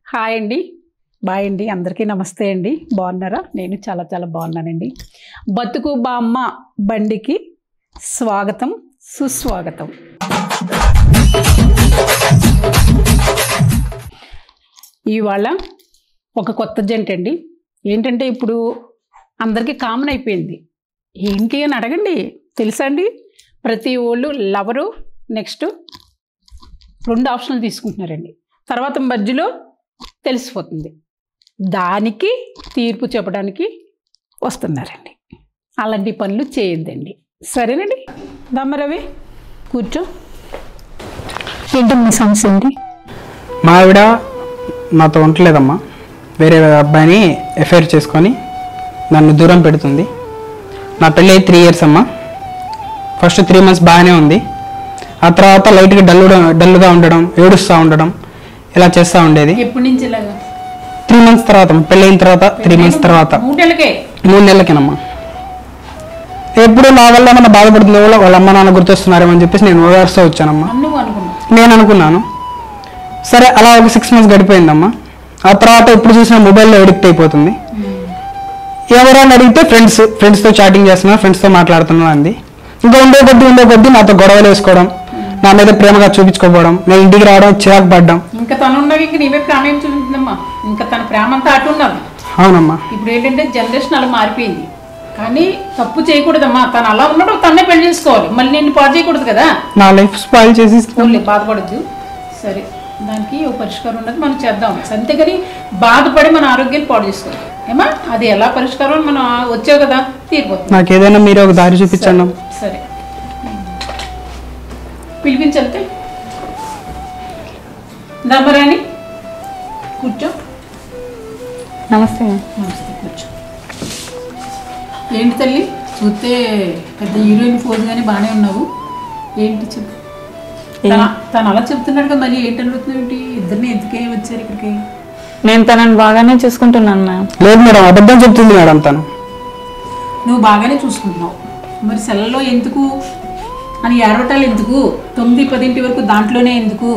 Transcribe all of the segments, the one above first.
Hi అండి bye అండి అందరికీ నమస్తే అండి బాగున్నారా నేను చాలా చాలా బాగున్నానండి బతుకు బామ్మ బండికి స్వాగతం సుస్వాగతం ఇవాళ ఒక కొత్త జంట అండి ఏంటంటే ఇప్పుడు అందరికీ కామన్ అయిపోయింది ఏంటి అని అడగండి తెలుసా అండి ప్రతి వాళ్ళు లవరు నెక్స్ట్ రెండు ఆప్షన్లు తీసుకుంటున్నారండి తర్వాత మధ్యలో తెలిసిపోతుంది దానికి తీర్పు చెప్పడానికి వస్తున్నారండి అలాంటి పనులు చేయొద్దండి సరేనండి దమ్మరవి కూర్చో ఏంటి మీ సమస్య ఏంటి మా ఆవిడ నాతో ఉండలేదమ్మా వేరే అబ్బాయిని ఎఫ్ఐఆర్ చేసుకొని నన్ను దూరం పెడుతుంది నా పెళ్ళి త్రీ ఇయర్స్ అమ్మా ఫస్ట్ త్రీ మంత్స్ బాగానే ఉంది ఆ తర్వాత లైట్గా డల్ డల్గా ఉండడం ఏడుస్తూ ఉండడం ఇలా చేస్తూ ఉండేది ఎప్పటి నుంచి ఇలాగా త్రీ మంత్స్ తర్వాత పెళ్ళి అయిన తర్వాత త్రీ మంత్స్ తర్వాత మూడేళ్ళకే మూడు నెలలకేనమ్మా ఎప్పుడు నా వల్ల ఏమన్నా బాధపడుతుందో వాళ్ళ వాళ్ళ అమ్మ నాన్న గుర్తొస్తున్నారేమో అని చెప్పేసి నేను ఓదార్స్తూ వచ్చానమ్మా నువ్వు అనుకున్నావు నేను అనుకున్నాను సరే అలా ఒక సిక్స్ మంత్స్ గడిపోయిందమ్మా ఆ తర్వాత ఇప్పుడు చూసిన మొబైల్లో ఎడిక్ట్ అయిపోతుంది ఎవరైనా అడిగితే ఫ్రెండ్స్ ఫ్రెండ్స్తో చాటింగ్ చేస్తున్నా ఫ్రెండ్స్తో మాట్లాడుతున్నా అంది ఇంకా ఉండే కొద్దీ ఉండే కొద్దీ నాతో గొడవలు వేసుకోవడం నా మీద ప్రేమగా చూపించుకోపోవడం నేను ఇంటికి రావడం చిరాకు పడ్డం ఇంకా తను ఉన్నాక ఇంక నీవే ప్రేమ ఏం చూపించిందమ్మా ఇంకా తన ప్రేమ అంతా అటు ఉన్నది అవునమ్మా ఇప్పుడు ఏంటంటే జనరేషన్ అలా మారిపోయింది కానీ తప్పు చేయకూడదమ్మా తను అలా ఉన్నప్పుడు తన్నే పెళ్లి చేసుకోవాలి మళ్ళీ నేను పాడు చేయకూడదు కదా నా లైఫ్ స్పాయిల్ చేసి ఓన్లీ బాధపడద్దు సరే దానికి ఒక పరిష్కారం ఉన్నది మనం చేద్దాం అంతేగాని బాధపడి మన ఆరోగ్యాన్ని పాడు చేసుకోవాలి ఏమా అది ఎలా పరిష్కారం అని మనం వచ్చావు కదా తీరిపోతుంది నాకు ఏదైనా మీరు ఒక దారి చూపించండి అమ్మా. సరే పిలిపించంతే దమ్మరాని కూర్చో నమస్తే నమస్తే కూర్చో ఏంటి తల్లి చూస్తే పెద్ద హీరోయిన్ పోజ్ కానీ బాగానే ఉన్నావు ఏంటి చెప్పు తన- తను అలా చెప్తున్నాడు కదా మళ్ళీ ఏంటి అడుగుతున్నావు ఏంటి ఇద్దరిని ఎందుకే వచ్చారు ఇక్కడికి నేను తనని బాగానే చూసుకుంటున్నాను మ్యామ్ లేదు మేడం అబద్ధం చెప్తుంది మేడం తను నువ్వు బాగానే చూసుకుంటున్నావు మరి సెలలో ఎందుకు అని ఏడవటాలు ఎందుకు తొమ్మిది పదింటి వరకు దాంట్లోనే ఎందుకు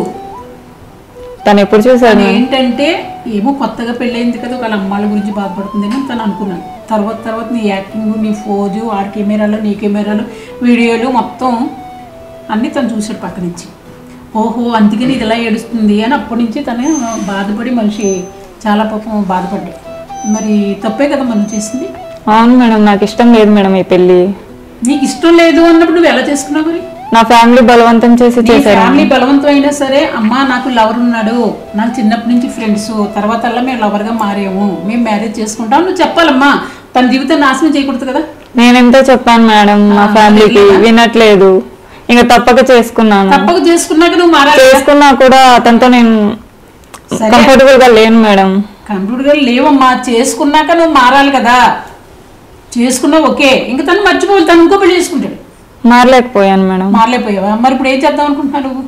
తను ఎప్పుడు చూసాను తను ఏంటంటే ఏమో కొత్తగా పెళ్ళయింది కదా వాళ్ళ అమ్మాళ్ళ గురించి బాధపడుతుందని తను అనుకున్నాను తర్వాత తర్వాత నీ యాక్టింగ్ నీ ఫోజు ఆర్ కెమెరాలు నీ కెమెరాలు వీడియోలు మొత్తం అన్నీ తను చూశాడు పక్క నుంచి ఓహో అందుకని ఇది ఇలా ఏడుస్తుంది అని అప్పటి నుంచి తను బాధపడి మనిషి చాలా పాపం బాధపడ్డాడు మరి తప్పే కదా మనం చేసింది అవును మేడం నాకు ఇష్టం లేదు మేడం ఈ పెళ్లి నీకు ఇష్టం లేదు అన్నప్పుడు నువ్వు ఎలా చేసుకున్నావు మరి నా ఫ్యామిలీ బలవంతం చేసి నీ చేశారు ఫ్యామిలీ బలవంతం అయినా సరే అమ్మా నాకు లవర్ ఉన్నాడు నాకు చిన్నప్పటి నుంచి ఫ్రెండ్స్ తర్వాత అలా మేము లవర్గా మారాము మేము మ్యారేజ్ చేసుకుంటాం నువ్వు చెప్పాలమ్మా తన జీవితం నాశనం చేయకూడదు కదా నేను ఎంతో చెప్పాను మేడం మా ఫ్యామిలీకి వినట్లేదు ఇంకా తప్పక చేసుకున్నాను తప్పక చేసుకున్నాక నువ్వు మారాలి చేసుకున్నా కూడా అతనితో నేను సరే కంఫర్టబుల్ గా లేను మేడం కంప్యూటర్ లేవమ్మా చేసుకున్నాక నువ్వు మారాలి కదా చేసుకున్నావు ఓకే ఇంకా తను మర్చిపోవాలి తను ఇంకో పెళ్లి చేసుకుంటాడు మారలేకపోయాను మేడం మారలేకపోయావా మరి ఇప్పుడు ఏం చేద్దాం అనుకుంటున్నావు నువ్వు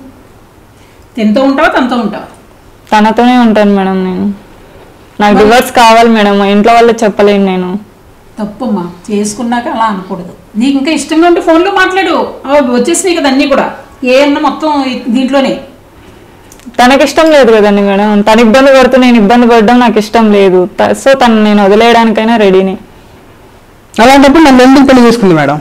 తింటూ ఉంటావా తనతో ఉంటావా తనతోనే ఉంటాను మేడం నేను నాకు డివోర్స్ కావాలి మేడం మా ఇంట్లో వాళ్ళకి చెప్పలేను నేను తప్పమ్మా చేసుకున్నాక అలా అనకూడదు నీకు ఇంకా ఇష్టంగా ఉంటే ఫోన్లో మాట్లాడు ఆ, వచ్చేసినాయి కదా అన్నీ కూడా ఏ అన్న మొత్తం ఈ- దీంట్లోనే తనకి ఇష్టం లేదు కదండి మేడం తను ఇబ్బంది పడుతూ నేను ఇబ్బంది పడడం నాకు ఇష్టం లేదు త- సో తను నేను వదిలేయడానికైనా రెడీని అలాంటప్పుడు నన్ను ఎందుకు పెళ్లి చేసుకుంది మేడం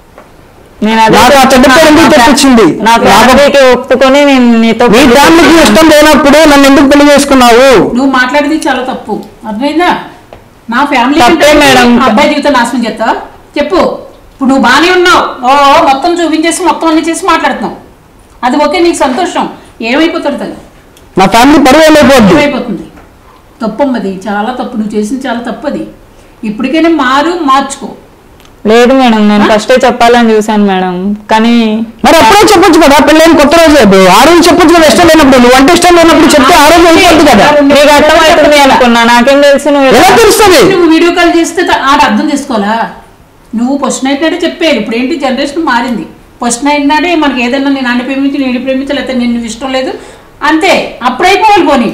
నేను అదే నాకు ఆ చెడ్డ పేరు ఎందుకు తెప్పించింది నా ఫ్యామిలీకి ఒప్పుకొని నేను నీతో నీ ఫ్యామిలీకి ఇష్టం లేనప్పుడు నన్ను ఎందుకు పెళ్లి చేసుకున్నావు నువ్వు మాట్లాడేది చాలా తప్పు అర్థమైందా నా ఫ్యామిలీ తప్పే కంటే మేడం. ఆ అబ్బాయి జీవితం నాశనం చేస్తావా చెప్పు ఇప్పుడు నువ్వు బాగానే ఉన్నావు ఓ మొత్తం చూపించేసి మొత్తం అన్ని చేసి మాట్లాడుతున్నావు అది ఓకే నీకు సంతోషం ఏమైపోతాడు తను నా ఫ్యామిలీ పరువు వెళ్ళిపోద్ది ఏమైపోతుంది తప్పమ్మది చాలా తప్పు నువ్వు చేసింది చాలా తప్పది ఇప్పటికైనా మారు మార్చుకో లేదు మేడం నేను ఫస్టే చెప్పాలని చూశాను మేడం కానీ మరి అప్పుడే చెప్పొచ్చు కదా పెళ్ళైన కొత్త రోజు ఇప్పుడు ఆ రోజు చెప్పొచ్చు కదా ఇష్టం లేనప్పుడు నువ్వు అంటే ఇష్టం లేనప్పుడు చెప్తే ఆ రోజు వెళ్ళిపోద్ది కదా నీకు అర్థమవుతుంది అనుకున్నా నాకేం తెలుసు నువ్వు ఎలా తెలుస్తుంది నువ్వు వీడియో కాల్ చేస్తే త- ఆడ అర్థం చేసుకోవాలా నువ్వు ఫస్ట్ నైట్ నాడే చెప్పేయాలి ఇప్పుడు ఏంటి జనరేషన్ మారింది ఫస్ట్ నైట్ నాడే మనకి ఏదైనా నేను నాన్న ప్రేమించి నేను ప్రేమించి లేకపోతే నేను నువ్వు ఇష్టం లేదు అంతే అప్పుడైపోవాలి పోనీ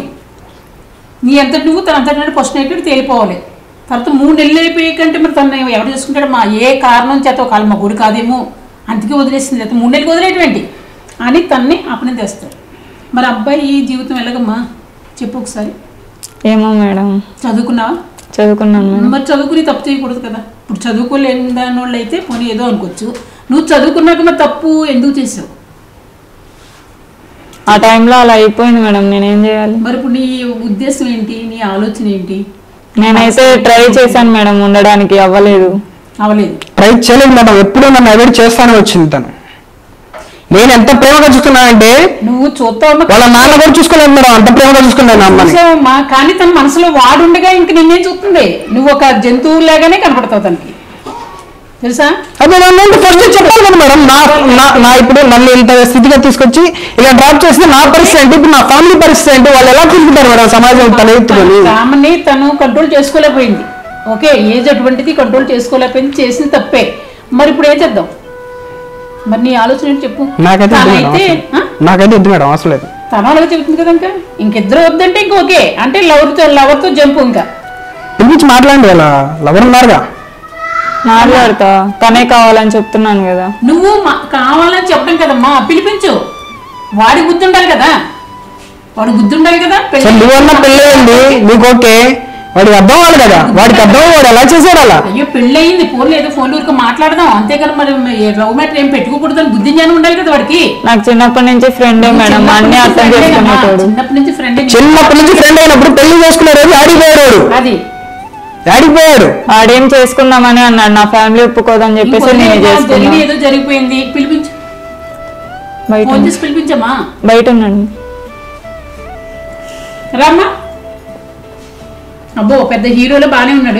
నీ అంత నువ్వు తన అంతటి నాడు ఫస్ట్ నైట్ నాడు తేలిపోవాలి తర్వాత మూడు నెలలు అయిపోయాకంటే మరి తను ఎవరు చేసుకుంటాడు మా ఏ కారణం చేత ఒకవేళ మా గుడి కాదేమో అందుకే వదిలేసింది లేకపోతే మూడు నెలలు వదిలేటువంటి అని తన్ని అపనే తెస్తాడు మరి అబ్బాయి ఈ జీవితం ఎలాగమ్మా చెప్పు ఒకసారి ఏమో మేడం చదువుకున్నావా చదువుకున్నాను మేడం మరి చదువుకుని తప్పు చేయకూడదు కదా ఇప్పుడు చదువుకోలేని దాని వాళ్ళు అయితే పోనీ ఏదో అనుకోవచ్చు నువ్వు చదువుకున్నాక మరి తప్పు ఎందుకు చేసావు ఆ టైంలో అలా అయిపోయింది మేడం నేనేం చేయాలి మరి ఇప్పుడు నీ ఉద్దేశం ఏంటి నీ ఆలోచన ఏంటి నేనైతే ట్రై చేశాను మేడం ఉండడానికి అవ్వలేదు అవలేదు ట్రై చేయలేదు మేడం ఎప్పుడూ నన్ను అవాయిడ్ చేస్తానే వచ్చింది తను నేను ఎంత ప్రేమగా చూసుకున్నానంటే నువ్వు చూస్తా ఉన్న వాళ్ళ నాన్న కూడా చూసుకోలేదు మేడం అంత ప్రేమగా చూసుకున్నాను అమ్మని చూసావమ్మా కానీ తన మనసులో వాడుండగా ఇంక నిన్నేం చూస్తుంది నువ్వు ఒక జంతువు లాగానే కనపడతావు తనకి తెలుసా అదే నన్ను ఫస్ట్ చెప్పాలి కదా మేడం నా నా- నా ఇప్పుడు నన్ను ఇంత స్థితిగా తీసుకొచ్చి ఇలా డ్రాప్ చేస్తే నా పరిస్థితి ఏంటి ఇప్పుడు నా ఫ్యామిలీ పరిస్థితి ఏంటి వాళ్ళు ఎలా తీసుకుంటారు మేడం సమాజం తల ఎత్తుకొని రామని తను కంట్రోల్ చేసుకోలేకపోయింది ఓకే ఏజ్ అటువంటిది కంట్రోల్ చేసుకోలేకపోయింది చేసింది తప్పే మరి ఇప్పుడు ఏం చేద్దాం మరి నీ ఆలోచన ఏంటి చెప్పు నాకైతే వద్దు మేడం తనైతే అవసరం. ఆ? నాకైతే వద్దు మేడం అవసరం లేదు తను అలాగే చెబుతుంది కదా ఇంకా ఇంకిద్దరు వద్దంటే ఇంక ఓకే అంటే లవర్తో లవర్తో జంపు ఇంకా పిలిపించి మాట్లాడండి వాళ్ళ లవర్ ఉన్నారుగా మాట్లాడతా తనే కావాలని చెప్తున్నాను కదా నువ్వు మా- కావాలని చెప్పడం కదమ్మా పిలిపించు వాడి బుద్ధి ఉండాలి కదా వాడి బుద్ధి ఉండాలి కదా పెళ్లి- సరే నువ్వన్నా పెళ్ళి అయింది నీకు ఓకే వాడికి అర్థం అవ్వాలి కదా వాడికి అర్థం వాడు ఎలా చేశాడు అలా అయ్యో పెళ్ళి అయింది ఫోన్లో ఏదో ఫోన్ ఊరికి మాట్లాడదాం అంతేకాని మరి లవ్ మ్యాటర్ ఏం పెట్టుకోకూడదని బుద్ధి జ్ఞానం ఉండాలి కదా వాడికి నాకు చిన్నప్పటి నుంచి ఫ్రెండే మేడం అన్ని అర్థం చేసుకునేటోడు చిన్నప్పటి నుంచి ఫ్రెండ్ చిన్నప్పటి నుంచి ఫ్రెండ్ అయినప్పుడు పెళ్లి చేసుకునే రోజు ఆడిపోయాడు వాడు. అది ఆడిపోయాడు ఆడేం చేసుకుందామని అన్నాడు నా ఫ్యామిలీ ఒప్పుకోదని చెప్పేసి ఇంకొన్ని నేనే జరిగి చేసుకున్నా ఏదో జరిగిపోయింది పిలిపించు బయట ఫోన్ చేసి పిలిపించమ్మా బయట ఉన్నాను రామ్మా అబ్బో పెద్ద హీరోలో బాగానే ఉన్నాడు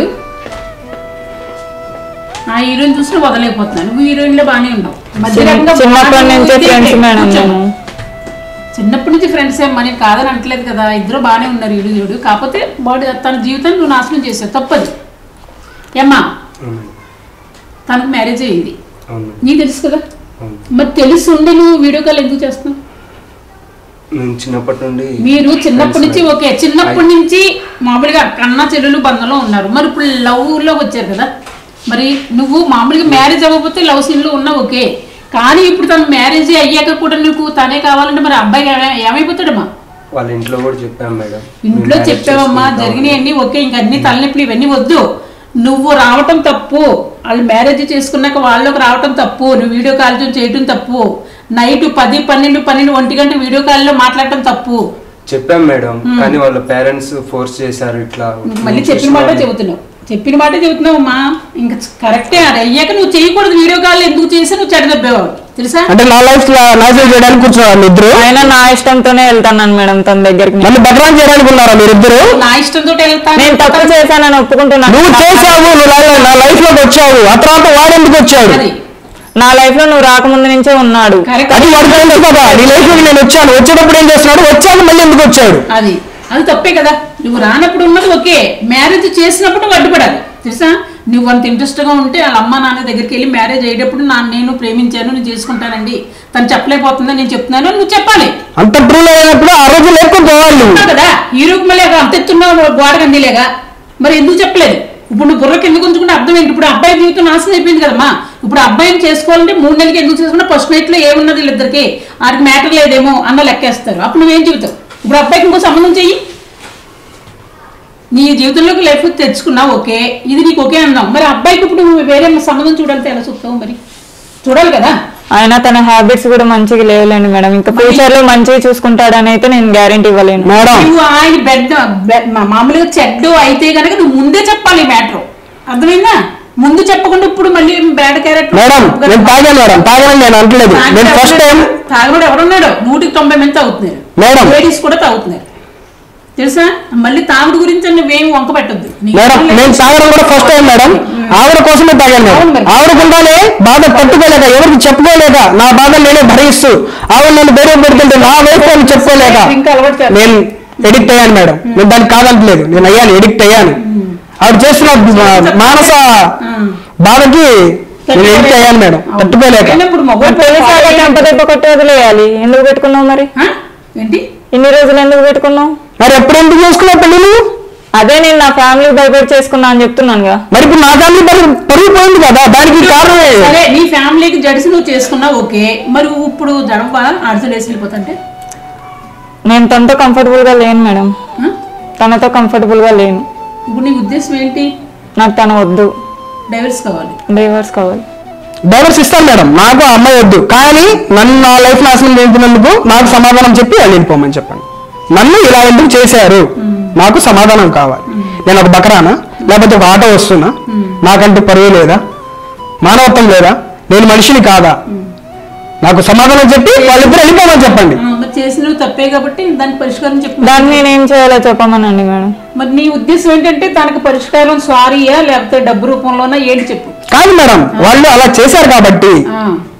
ఆ హీరోయిన్ చూసి నువ్వు వదలేకపోతున్నాను నువ్వు హీరోయిన్ లో బాగానే ఉన్నావు మధ్య రకంగా చిన్నప్పటి వాడు నుంచే ఇదే ఫ్రెండ్స్ మేడం కూర్చో. నేను చిన్నప్పటి నుంచి ఫ్రెండ్స్ ఏం మరి కాదని అంటలేదు కదా ఇద్దరు బాగానే ఉన్నారు ఈడు ఈడు కాకపోతే వాడు తన జీవితాన్ని నువ్వు నాశనం చేసావు తప్పదు ఏమ్మా తనకు మ్యారేజ్ అయ్యింది అవును నీకు తెలుసు కదా అవును మరి తెలుసు ఉండి నువ్వు వీడియో కాల్ ఎందుకు చేస్తున్నావు మేము చిన్నప్పటి నుండి మీరు చిన్నప్పటి నుంచి friends ఓకే చిన్నప్పటి నుంచి మామూలుగా కన్న చెల్లెలు బంధంలో ఉన్నారు మరి ఇప్పుడు లవ్ లో వచ్చారు కదా మరి నువ్వు మామూలుగా మ్యారేజ్ అవ్వకపోతే లవ్ సీన్ లో ఉన్నావు ఓకే కానీ ఇప్పుడు తను మ్యారేజ్ అయ్యాక కూడా నీకు తనే కావాలంటే మరి అబ్బాయి ఏమై- ఏమైపోతాడమ్మా వాళ్ళ ఇంట్లో కూడా చెప్పాం మేడం ఇంట్లో మేము marriage చెప్పావమ్మా చేసుకుంటాం. జరిగినాయన్నీ ఓకే ఇంక అన్ని తలనొప్పులు ఇవన్నీ వద్దు నువ్వు రావటం తప్పు వాళ్ళు మ్యారేజ్ చేసుకున్నాక వాళ్ళకి రావటం తప్పు నువ్వు వీడియో కాల్ చేయటం తప్పు నైట్ పది పన్నెండు పన్నెండు ఒంటి గంట వీడియో కాల్లో మాట్లాడటం తప్పు చెప్పాం మేడం కానీ వాళ్ళ పేరెంట్స్ ఫోర్స్ చేశారు ఇట్లా నువ్వు మళ్ళీ చెప్పిన మాట చెబుతున్నావు చెప్పిన మాట చెబుతున్నావు అమ్మా ఇంకా కరెక్టే అది అయ్యాక నువ్వు చేయకూడదు వీడియో కాల్ ఎందుకు చేసి నువ్వు చెడ్డ దెబ్బేవాడు తెలుసా అంటే నా లైఫ్ నాశనం చేయడానికి కూర్చోవాలి ఇద్దరు ఆయన నా ఇష్టంతోనే వెళ్తాను మేడం తన దగ్గరికి మళ్ళీ బదనాం చేయడానికి ఉన్నారా మీరిద్దరు నా ఇష్టంతో వెళ్తాను నేను తప్పు చేశానని ఒప్పుకుంటున్నాను నువ్వు చేసావు నువ్వు నా- నా లైఫ్ లోకి వచ్చావు ఆ తర్వాత వాడు ఎందుకు వచ్చాడు అది నా లైఫ్ లో నువ్వు రాకముందు నుంచే ఉన్నాడు కరెక్ట్ అది వాడికి తెలుసు కదా నీ లైఫ్ లోకి నేను వచ్చాను వచ్చేటప్పుడు ఏం చేస్తున్నాడు వచ్చాక మళ్ళీ ఎందుకు వచ్చాడు అది అది తప్పే కదా నువ్వు రానప్పుడు ఉన్నది ఓకే మ్యారేజ్ చేసినప్పుడు నువ్వు అడ్డుపడాలి తెలుసా నువ్వు అంత ఇంట్రెస్ట్ గా ఉంటే వాళ్ళ అమ్మ నాన్న దగ్గరికి వెళ్ళి మ్యారేజ్ అయ్యేటప్పుడు నా నేను ప్రేమించాను నేను చేసుకుంటానండి తను చెప్పలేకపోతుందని నేను చెప్తున్నాను అని నువ్వు చెప్పాలి అంత ట్రూ అయినప్పుడు ఆ రోజు లేకపోతే పోవాలి నువ్వు ఉన్నావు కదా హీరోకి మళ్ళీ అంత ఎత్తున్నావు గోడ కందిలేగా మరి ఎందుకు చెప్పలేదు ఇప్పుడు నువ్వు బుర్రకి ఎందుకు ఉంచుకుంటే అర్థం ఏంటి ఇప్పుడు అబ్బాయి జీవితం నాశనం అయిపోయింది కదమ్మా ఇప్పుడు అబ్బాయిని చేసుకోవాలంటే మూడు నెలలకి ఎందుకు చేసుకున్నా ఫస్ట్ నైట్ లో ఏమున్నది వీళ్ళిద్దరికి వాడికి మ్యాటర్ లేదేమో అన్న లెక్కేస్తారు అప్పుడు నువ్వేం చెబుతావు ఇప్పుడు అబ్బాయికి ఇంకో సంబంధం చెయ్యి నీ జీవితంలోకి లైఫ్ తెచ్చుకున్నావు ఓకే ఇది నీకు ఓకే అన్నావు మరి అబ్బాయికి ఇప్పుడు నువ్వు వేరే సంబంధం చూడాలంటే ఎలా చూస్తావు మరి చూడాలి కదా ఆయన తన హ్యాబిట్స్ కూడా మంచిగా లేవులేండి మేడం ఇంకా ఫ్యూచర్ లో మంచిగా చూసుకుంటాడని అయితే నేను గ్యారెంటీ ఇవ్వలేను మేడం నువ్వు ఆయన బెడ్ బెడ్- మా- మామూలుగా చెడ్డు అయితే కనుక నువ్వు ముందే చెప్పాలి మ్యాటర్ అర్థమైందా ముందు చెప్పకుండా ఇప్పుడు మళ్ళీ బ్యాడ్ క్యారెక్టర్ మేడం నేను తాగాను మేడం తాగాను నేను అంటలేదు నేను ఫస్ట్ టైం తాగడు ఎవరున్నాడు నూటికి తొంభై మంది తాగుతున్నారు మేడం. లేడీస్ కూడా తాగుతున్నారు తెలుసా మళ్ళీ తాగుడు గురించి నువ్వేం వంక పెట్టద్దు మేడం నేను తాగడం కూడా ఫస్ట్ టైం మేడం ఆవిడ కోసమే తాగాను అవును మేడం మరి. ఆవిడకుండానే బాధ తట్టుకోలేక ఎవరికి చెప్పుకోలేక నా బాధ నేనే భరిస్తూ ఆవిడ నన్ను బయట పెడుతుంటే నా వైపు అని చెప్పుకోలేక ఇంకా అలవాటు చేస్తా. నేను ఎడిక్ట్ అయ్యాను మేడం నేను దానికి కాదంటలేదు నేను అయ్యాను ఎడిక్ట్ అయ్యాను ఆవిడ చేసిన మా- మానస బాధకి నేను ఎడిక్ట్ అయ్యాను మేడం తట్టుకోలేక ఇప్పుడు మొబైల్ పోలీసు చెంప దెబ్బ కొట్టి వదిలేయాలి ఎందుకు పెట్టుకున్నావు మరి ఏంటి ఇన్ని రోజులు ఎందుకు పెట్టుకున్నావు మరి ఎప్పుడు ఎందుకు చేసుకున్నావు పెళ్లి నువ్వు అదే నేను నా ఫ్యామిలీ భయపెట్టి చేసుకున్నా అని చెప్తున్నానుగా మరి ఇప్పుడు నా ఫ్యామిలీ పరుగు పరుగుపోయింది కదా దానికి కారణమే సరే నీ ఫ్యామిలీకి జడిసి నువ్వు చేసుకున్నావు ఓకే మరి ఇప్పుడు జడవ ఆడతలేసి వెళ్ళిపోతుంటే నేను తనతో కంఫర్టబుల్ గా లేను మేడం ఆ? తనతో కంఫర్టబుల్ గా లేను ఇప్పుడు నీ ఉద్దేశం ఏంటి నాకు తన వద్దు డైవర్స్ కావాలి డైవర్స్ కావాలి డైవర్స్ ఇస్తాను మేడం నాకు ఆ అమ్మాయి వద్దు కానీ నన్ను నా లైఫ్ నాశనం చేసినందుకు నాకు సమాధానం చెప్పి వాళ్ళు వెళ్ళిపోమని చెప్పండి నన్ను ఇలా ఎందుకు చేశారు నాకు సమాధానం కావాలి నేను ఒక బకరానా లేకపోతే ఒక ఆటో వస్తున్నా నాకంటూ పరువు లేదా మానవత్వం లేదా నేను మనిషిని కాదా నాకు సమాధానం చెప్పి వాళ్ళిద్దరు వెళ్ళిపోమని చెప్పండి ఆ, మరి చేసినవి తప్పే కాబట్టి దానికి పరిష్కారం చెప్పు దాన్ని నేనేం చేయాలో చెప్పమనండి మేడం మరి నీ ఉద్దేశం ఏంటంటే తనకు పరిష్కారం సారీయా లేకపోతే డబ్బు రూపంలోనా ఏంటి చెప్పు కాదు మేడం వాళ్ళు అలా చేశారు కాబట్టి ఆ.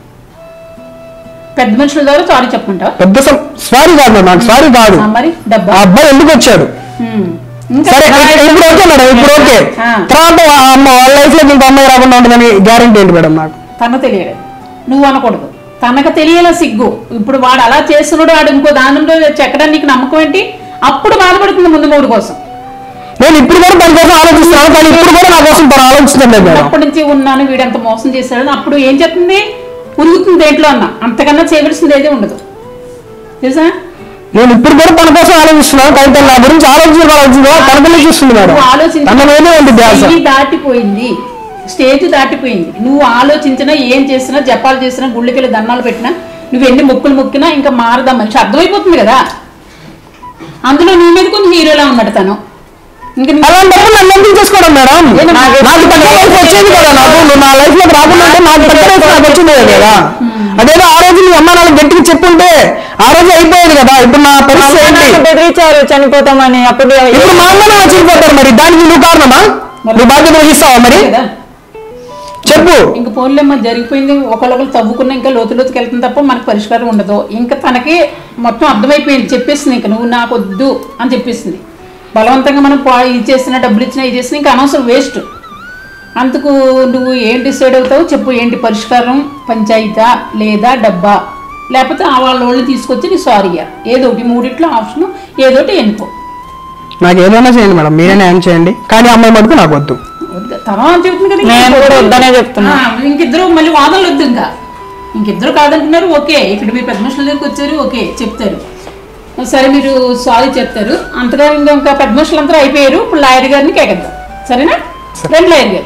పెద్ద మనుషుల ద్వారా సారీ చెప్పమంటావా పెద్ద సారీ కాదు మేడం నాకు సారీ కాదు ఆ, మరి డబ్బా ఆ అబ్బాయి ఎందుకు వచ్చాడు ఉమ్. ఇంకా సరే ఇప్పుడు ఓకే మేడం ఇప్పుడు ఓకే ఆ. తర్వాత ఆ అమ్మ వాళ్ళ లైఫ్ లో ఇంకో అమ్మాయి రాకుండా ఉంటుందని గ్యారంటీ ఏంటి మేడం నాకు తన తెలియదు నువ్వు అనకూడదు తనకు తెలియల సిగ్గు ఇప్పుడు వాడు అలా చేస్తున్నాడు వాడు ఇంకో దానిలో చెక్కడం నీకు నమ్మకం ఏంటి అప్పుడు బాధపడుతుంది ముందు మూడు కోసం నేను ఇప్పుడు కూడా దాని కోసం ఆలోచిస్తున్నాను కానీ ఇప్పుడు కూడా నా కోసం తను ఆలోచించడం లేదు మేడం అప్పటి నుంచి ఉన్నాను వీడంత మోసం చేశాడని అప్పుడు ఏం చెప్తుంది ఉరుగుతుంది దేంట్లో అన్న అంతకన్నా చేయవలసింది ఏది ఉండదు తెలుసా నేను ఇప్పుడు కూడా తన కోసం ఆలోచిస్తున్నాను కానీ తను నా గురించి ఆలోచించడం ఆలోచించడం తన గురించి చూస్తుంది మేడం నువ్వు ఆలోచించ తన మీదే ఉంది ధ్యాస చెయ్యి దాటిపోయింది స్టేజ్ దాటిపోయింది నువ్వు ఆలోచించినా ఏం చేసినా జపాలు చేసినా గుళ్ళకెళ్ళి దండాలు పెట్టినా నువ్వు ఎన్ని మొక్కులు మొక్కినా ఇంకా మారదా మనిషి అర్థమైపోతుంది కదా అందులో నీ మీద కొంచెం హీరోలా ఉన్నాడు తను ఇంక నీ- అలాంటప్పుడు నన్ను ఎందుకు చేసుకోవడం మేడం నాకు పెద్ద లైఫ్ వచ్చేది కదా నాకు నువ్వు నా లైఫ్ లోకి రాకుండా ఉంటే నాకు పెద్ద లైఫ్ నాకు వచ్చింది కదా అదేదో ఆ రోజు నీ అమ్మ నాన్న గట్టిగా చెప్పుంటే ఆ రోజు అయిపోయేది కదా ఇప్పుడు నా పరిస్థితి ఏంటి నన్ను బెదిరించారు చనిపోతామని అప్పుడు ఇప్పుడు మా అమ్మ నాన్న చనిపోతారు మరి దానికి నువ్వు కారణమా నువ్వు బాధ్యత వహిస్తావా మరి కదా చెప్పు ఇంక పోన్లేమ్మా జరిగిపోయింది ఒకళ్ళొకరు తవ్వుకున్న ఇంకా లోతు లోతుకి వెళ్తుంది తప్ప మనకు పరిష్కారం ఉండదు ఇంకా తనకి మొత్తం అర్థమైపోయింది చెప్పేసింది ఇంకా నువ్వు నాకు వద్దు అని చెప్పేసింది బలవంతంగా మనం పా- ఇది చేసినా డబ్బులు ఇచ్చినా ఇది చేసినా ఇంకా అనవసరం వేస్ట్ అందుకు నువ్వు ఏం డిసైడ్ అవుతావు చెప్పు ఏంటి పరిష్కారం పంచాయతా లేదా డబ్బా లేకపోతే ఆ వాళ్ళ వాళ్ళని తీసుకొచ్చి నీ సారీయా ఏదో ఒకటి మూడిట్లో ఆప్షన్ ఏదో ఒకటి ఎన్నుకో నాకు ఏదైనా చేయండి మేడం మీరే న్యాయం చేయండి కానీ అమ్మాయి మటుకు నాకు వద్దు వద్దు. తర్వాత చెప్తుంది కదా ఇంకా నేను కూడా వద్దనే చెప్తున్నా. ఆ, ఇంకిద్దరు మళ్ళీ వాదనలు వద్దు ఇంకా ఇంకిద్దరు కాదంటున్నారు ఓకే ఇక్కడ మీరు పెద్ద మనుషుల దగ్గరికి వచ్చారు ఓకే చెప్తారు సరే మీరు సారీ చెప్తారు అంతగా ఇంకా ఇంకా పెద్ద మనుషులు అందరూ అయిపోయారు ఇప్పుడు లాయర్ గారిని కేకద్దాం సరేనా రండి లాయర్ గారు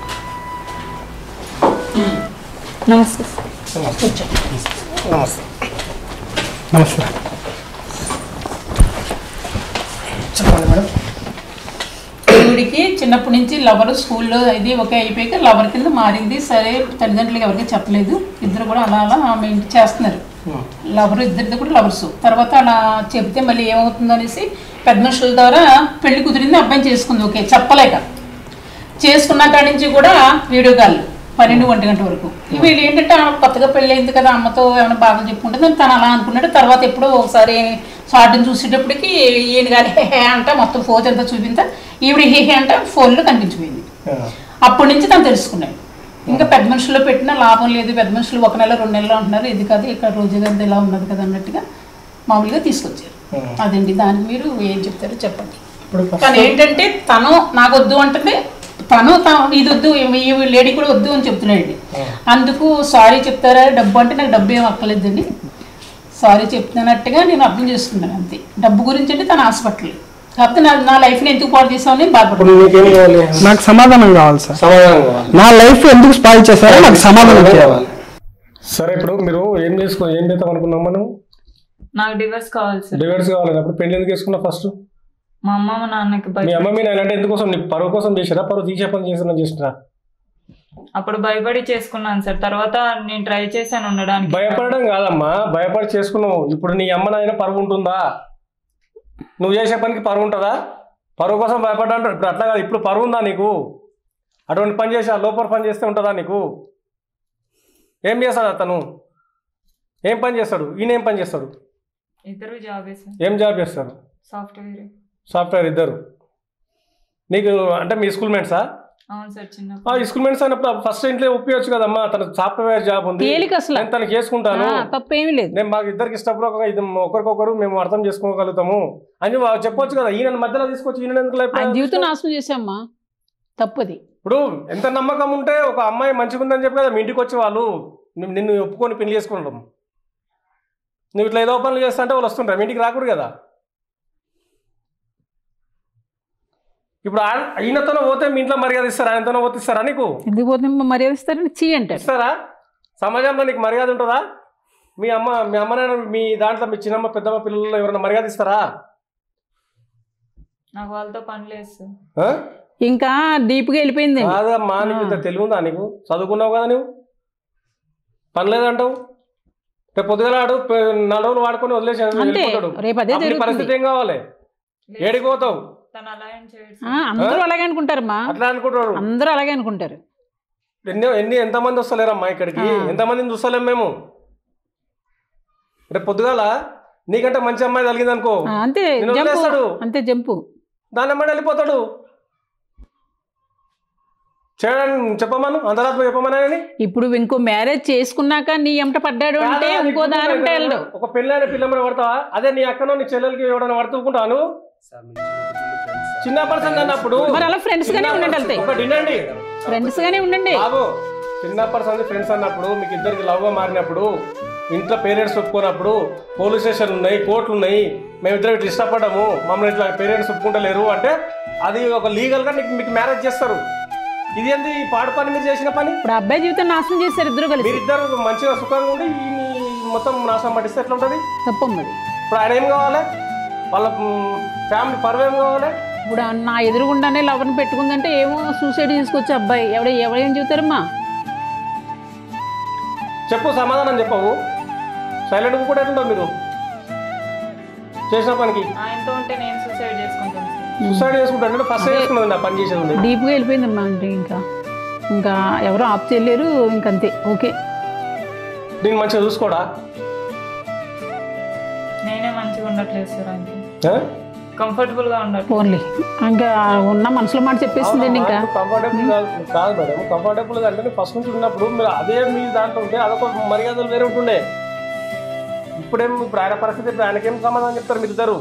నమస్తే నమస్తే ఈవిడికి చిన్నప్పటి నుంచి లవర్ స్కూల్లో ఇది ఒకే అయిపోయాక లవర్ కింద మారింది సరే తల్లిదండ్రులకి ఎవరికి చెప్పలేదు ఇద్దరు కూడా అలా అలా ఆమె చేస్తున్నారు లవర్ ఇద్దరిది కూడా లవర్స్ తర్వాత అలా చెప్తే మళ్ళీ ఏమవుతుందో అనేసి పెద్ద మనుషుల ద్వారా పెళ్లి కుదిరింది అబ్బాయిని చేసుకుంది ఓకే చెప్పలేక చేసుకున్న కాడి నుంచి కూడా వీడియో కాల్ పన్నెండు ఒంటి గంట వరకు వీళ్ళు ఏంటంటే ఆమె కొత్తగా పెళ్ళయింది కదా అమ్మతో ఏమైనా బాధలు చెప్పుకుంటే తను అలా అనుకున్నాడు తర్వాత ఎప్పుడో ఒకసారి షార్ట్ని చూసేటప్పటికి ఈయన గారి హే హే అంట మొత్తం ఫోన్ అంతా చూపించా ఈవిడ హే హే అంట ఫోన్లో కనిపించిపోయింది అప్పటి నుంచి తను తెలుసుకున్నాడు ఇంకా పెద్ద మనుషుల్లో పెట్టినా లాభం లేదు పెద్ద మనుషులు ఒక నెల రెండు నెలలు అంటున్నారు ఇది కాదు ఇక్కడ రోజు గారిది ఇలా ఉన్నది కదా అన్నట్టుగా మామూలుగా తీసుకొచ్చారు అదండి దానికి మీరు ఏం చెప్తారో చెప్పండి కానీ ఏంటంటే తను నాకు వద్దు అంటుంది తను తా- ఇది వద్దు ఈ- ఈ లేడీ కూడా వద్దు అని చెప్తున్నాడండి అందుకు సారీ చెప్తారా డబ్బు అంటే నాకు డబ్బు ఏం అక్కర్లేదండి సారీ చెప్తున్నట్టుగా నేను అర్థం చేసుకున్నాను అంతే డబ్బు గురించి అంటే తన హాస్పిటల్ కాకపోతే నా నా లైఫ్ని ఎందుకు పాడు చేసామని ఇప్పుడు బాధపడుతున్నాను నీకేం కావాలి నాకు సమాధానం కావాలి సార్ సమాధానం కావాలి నా లైఫ్ ఎందుకు స్పాయిల్ చేశారో నాకు సమాధానం కావాలి సరే ఇప్పుడు మీరు ఏం చేసుకో ఏం చేద్దాం అనుకున్నాం మనం నాకు డివర్స్ కావాలి సార్ డివైడ్స్ కావాలి అప్పుడు పెళ్లి ఎందుకు చేసుకున్నా ఫస్ట్ మా అమ్మ మా నాన్నకి మీ భయ అమ్మ మీ నాయన అంటే ఎందుకోసం నీ పరువు కోసం చేసారా పరువు తీసే పని చేసినా చేసినా అప్పుడు భయపడి చేసుకున్నాను సార్ తర్వాత నేను ట్రై చేశాను ఉండడానికి భయపడడం కాదమ్మా భయపడి చేసుకున్నావు ఇప్పుడు నీ అమ్మ నాయన పరువు ఉంటుందా నువ్వు చేసే పనికి పరువు ఉంటుందా పరువు కోసం భయపడ్డా అంటారు ఇప్పుడు అట్లా కాదు ఇప్పుడు పరువు ఉందా నీకు అటువంటి పని చేసి ఆ లోపల పని చేస్తే ఉంటుందా నీకు ఏం చేస్తాడు అతను ఏం పని చేస్తాడు ఈయన ఏం పని చేస్తాడు ఇద్దరు జాబే సార్ ఏం జాబ్ చేస్తాడు సాఫ్ట్వేర్ సాఫ్ట్వేర్ ఇద్దరు నీకు అంటే మీ స్కూల్ మేట్సా అవును సార్ చిన్న ఆ స్కూల్ మేట్స్ అయినప్పుడు ఫస్ట్ ఇంట్లో ఒప్పించచ్చు కదమ్మా తన సాఫ్ట్వేర్ జాబ్ ఉంది తేలిక అసలు. నేను తనకి చేసుకుంటాను తప్పేమీ లేదు నేను మాకు ఇద్దరికి ఇష్టపూర్వకంగా ఇది ఒకరికొకరు మేము అర్థం చేసుకోగలుగుతాము అని వా- చెప్పొచ్చు కదా ఈయన మధ్యలో తీసుకొచ్చి ఈయన ఎందుకు ఆ లేపారు? జీవితం నాశనం చేసామ్మా తప్పది ఇప్పుడు ఎంత నమ్మకం ఉంటే ఒక అమ్మాయి మంచిగా ఉందని చెప్పి కదా మీ ఇంటికి వచ్చి వాళ్ళు నిన్ను- నిన్ను ఒప్పుకొని పెళ్లి చేసుకుంటాం నువ్వు ఇట్లా ఏదో పనులు చేస్తా అంటే వాళ్ళు వస్తుంటారు మీ ఇంటికి రాకూడదు కదా ఇప్పుడు ఆ- ఈయనతోనే పోతే మీ ఇంట్లో మర్యాద ఇస్తారా ఆయనతోనే పోతే ఇస్తారా నీకు ఎందుకు పోతే మర్యాద ఇస్తారని చీ అంటారు ఇస్తారా సమాజంలో నీకు మర్యాద ఉంటుందా మీ అమ్మ మీ అమ్మనైనా మీ దాంట్లో మీ చిన్నమ్మ పెద్దమ్మ పిల్లలు ఎవరైనా మర్యాద ఇస్తారా నాకు వాళ్ళతో పని లేదు ఆ? ఇంకా డీప్గా వెళ్ళిపోయింది కాదమ్మా నీకు ఇంత తెలివి ఉందా నీకు చదువుకున్నావు కదా నువ్వు పని లేదంటావు రేపు పొద్దుగల ఆడు పె- నాలుగు రోజులు వాడుకొని వదిలేసి అంతే. వెళ్ళిపోతాడు. రేపు అదే అప్పుడు నీ జరుగుతుంది. పరిస్థితి ఏం కావాలి ఏడికి పోతావు తను అలా ఏం చేయడు ఆ, అందరూ అలాగే అనుకుంటారమ్మా అట్లా అనుకుంటాడు అందరూ అలాగే అనుకుంటారు ఎన్ని ఎన్ని ఎంతమంది వస్తలేరమ్మా ఇక్కడికి ఎంతమందిని చూస్తలేం మేము రేపు పొద్దుగాల నీకంటే మంచి అమ్మాయి తగిలింది అనుకో ఆ, అంతే నిన్ను జంపు వదిలేస్తాడు. అంతే జంపు దాని అమ్మాయి వెళ్ళిపోతాడు చేయడానికి చెప్పమను అంతరాత్మ చెప్పమని ఇప్పుడు ఇంకో మ్యారేజ్ చేసుకున్నాక నీ ఎంట పడ్డాడు అంటే ఇంకో దారి ఉంటే వెళ్ళడు ఒక పెళ్ళైన పిల్లమ్మని పడతావా అదే నీ అక్కనో నీ చెల్లెలకి ఎవడన్నా పడుతుంటాను సార్ మేము చిన్నప్పటి నుండి friends సార్. చిన్న పర్సన్ అన్నప్పుడు మరి అలా ఫ్రెండ్స్ గానే ఉండండి వెళ్తాయి ఒకటి వినండి ఫ్రెండ్స్ గానే ఉండండి బాబు చిన్న పర్సన్ ఫ్రెండ్స్ అన్నప్పుడు మీకు ఇద్దరికి లవ్ గా మారినప్పుడు ఇంట్లో పేరెంట్స్ ఒప్పుకున్నప్పుడు పోలీస్ స్టేషన్ ఉన్నాయి కోర్టులు ఉన్నాయి మేము ఇద్దరు ఇట్లా ఇష్టపడ్డాము మమ్మల్ని ఇట్లా పేరెంట్స్ ఒప్పుకుంటలేరు అంటే అది ఒక లీగల్ గా నీకు మీకు మ్యారేజ్ చేస్తారు ఇది ఏంది ఈ పాడు పని మీరు చేసిన పని ఇప్పుడు అబ్బాయి జీవితం నాశనం చేశారు ఇద్దరు కలిసి మీరిద్దరు మంచిగా సుఖంగా ఉండి ఈ మొత్తం నాశనం పట్టిస్తే ఎట్లా ఉంటుంది తప్పమ్మది ఇప్పుడు ఆయన ఏం కావాలి వాళ్ళ ఫ్యామిలీ పరువు ఏం కావాలి ఇప్పుడు ఆ నా ఎదురుగుండానే లవర్ని పెట్టుకుందంటే ఏమో సూసైడ్ చేసుకొచ్చి అబ్బాయి ఎవడ ఎవరేం చెబుతారమ్మా చెప్పు సమాధానం చెప్పవు సైలెంట్ కూడా ఎట్లుంటారు మీరు చేసిన పనికి ఆయనతో ఉంటే నేను సూసైడ్ చేసుకుంటాను సార్ సూసైడ్ చేసుకుంటాను అంటే ఫస్ట్ చేసుకున్నది ఆ పని చేసేది ఉంది డీప్గా వెళ్ళిపోయిందమ్మా అంటే ఇంకా ఇంకా ఎవరు ఆప్ చేయలేరు ఇంకంతే ఓకే దీన్ని మంచిగా చూసుకోడా నేనే మంచిగా ఉండట్లేదు సార్ ఆయనకి ఆ? కంఫర్టబుల్ గా ఉండట్లేదు ఫోన్లీ ఇంకా ఉన్న మనసులో మాట చెప్పేసింది ఇంకా కంఫర్టబుల్ కాదు మేడం కంఫర్టబుల్ అంటే ఫస్ట్ నుంచి ఉన్నప్పుడు మీరు అదే మీ దాంట్లో ఉంటే అదొక మర్యాదలు వేరే ఉంటుండే ఇప్పుడేం ఇప్పుడు ఆయన పరిస్థితి ఇప్పుడు ఆయనకేం సమాధానం చెప్తారు మీరు ఇద్దరు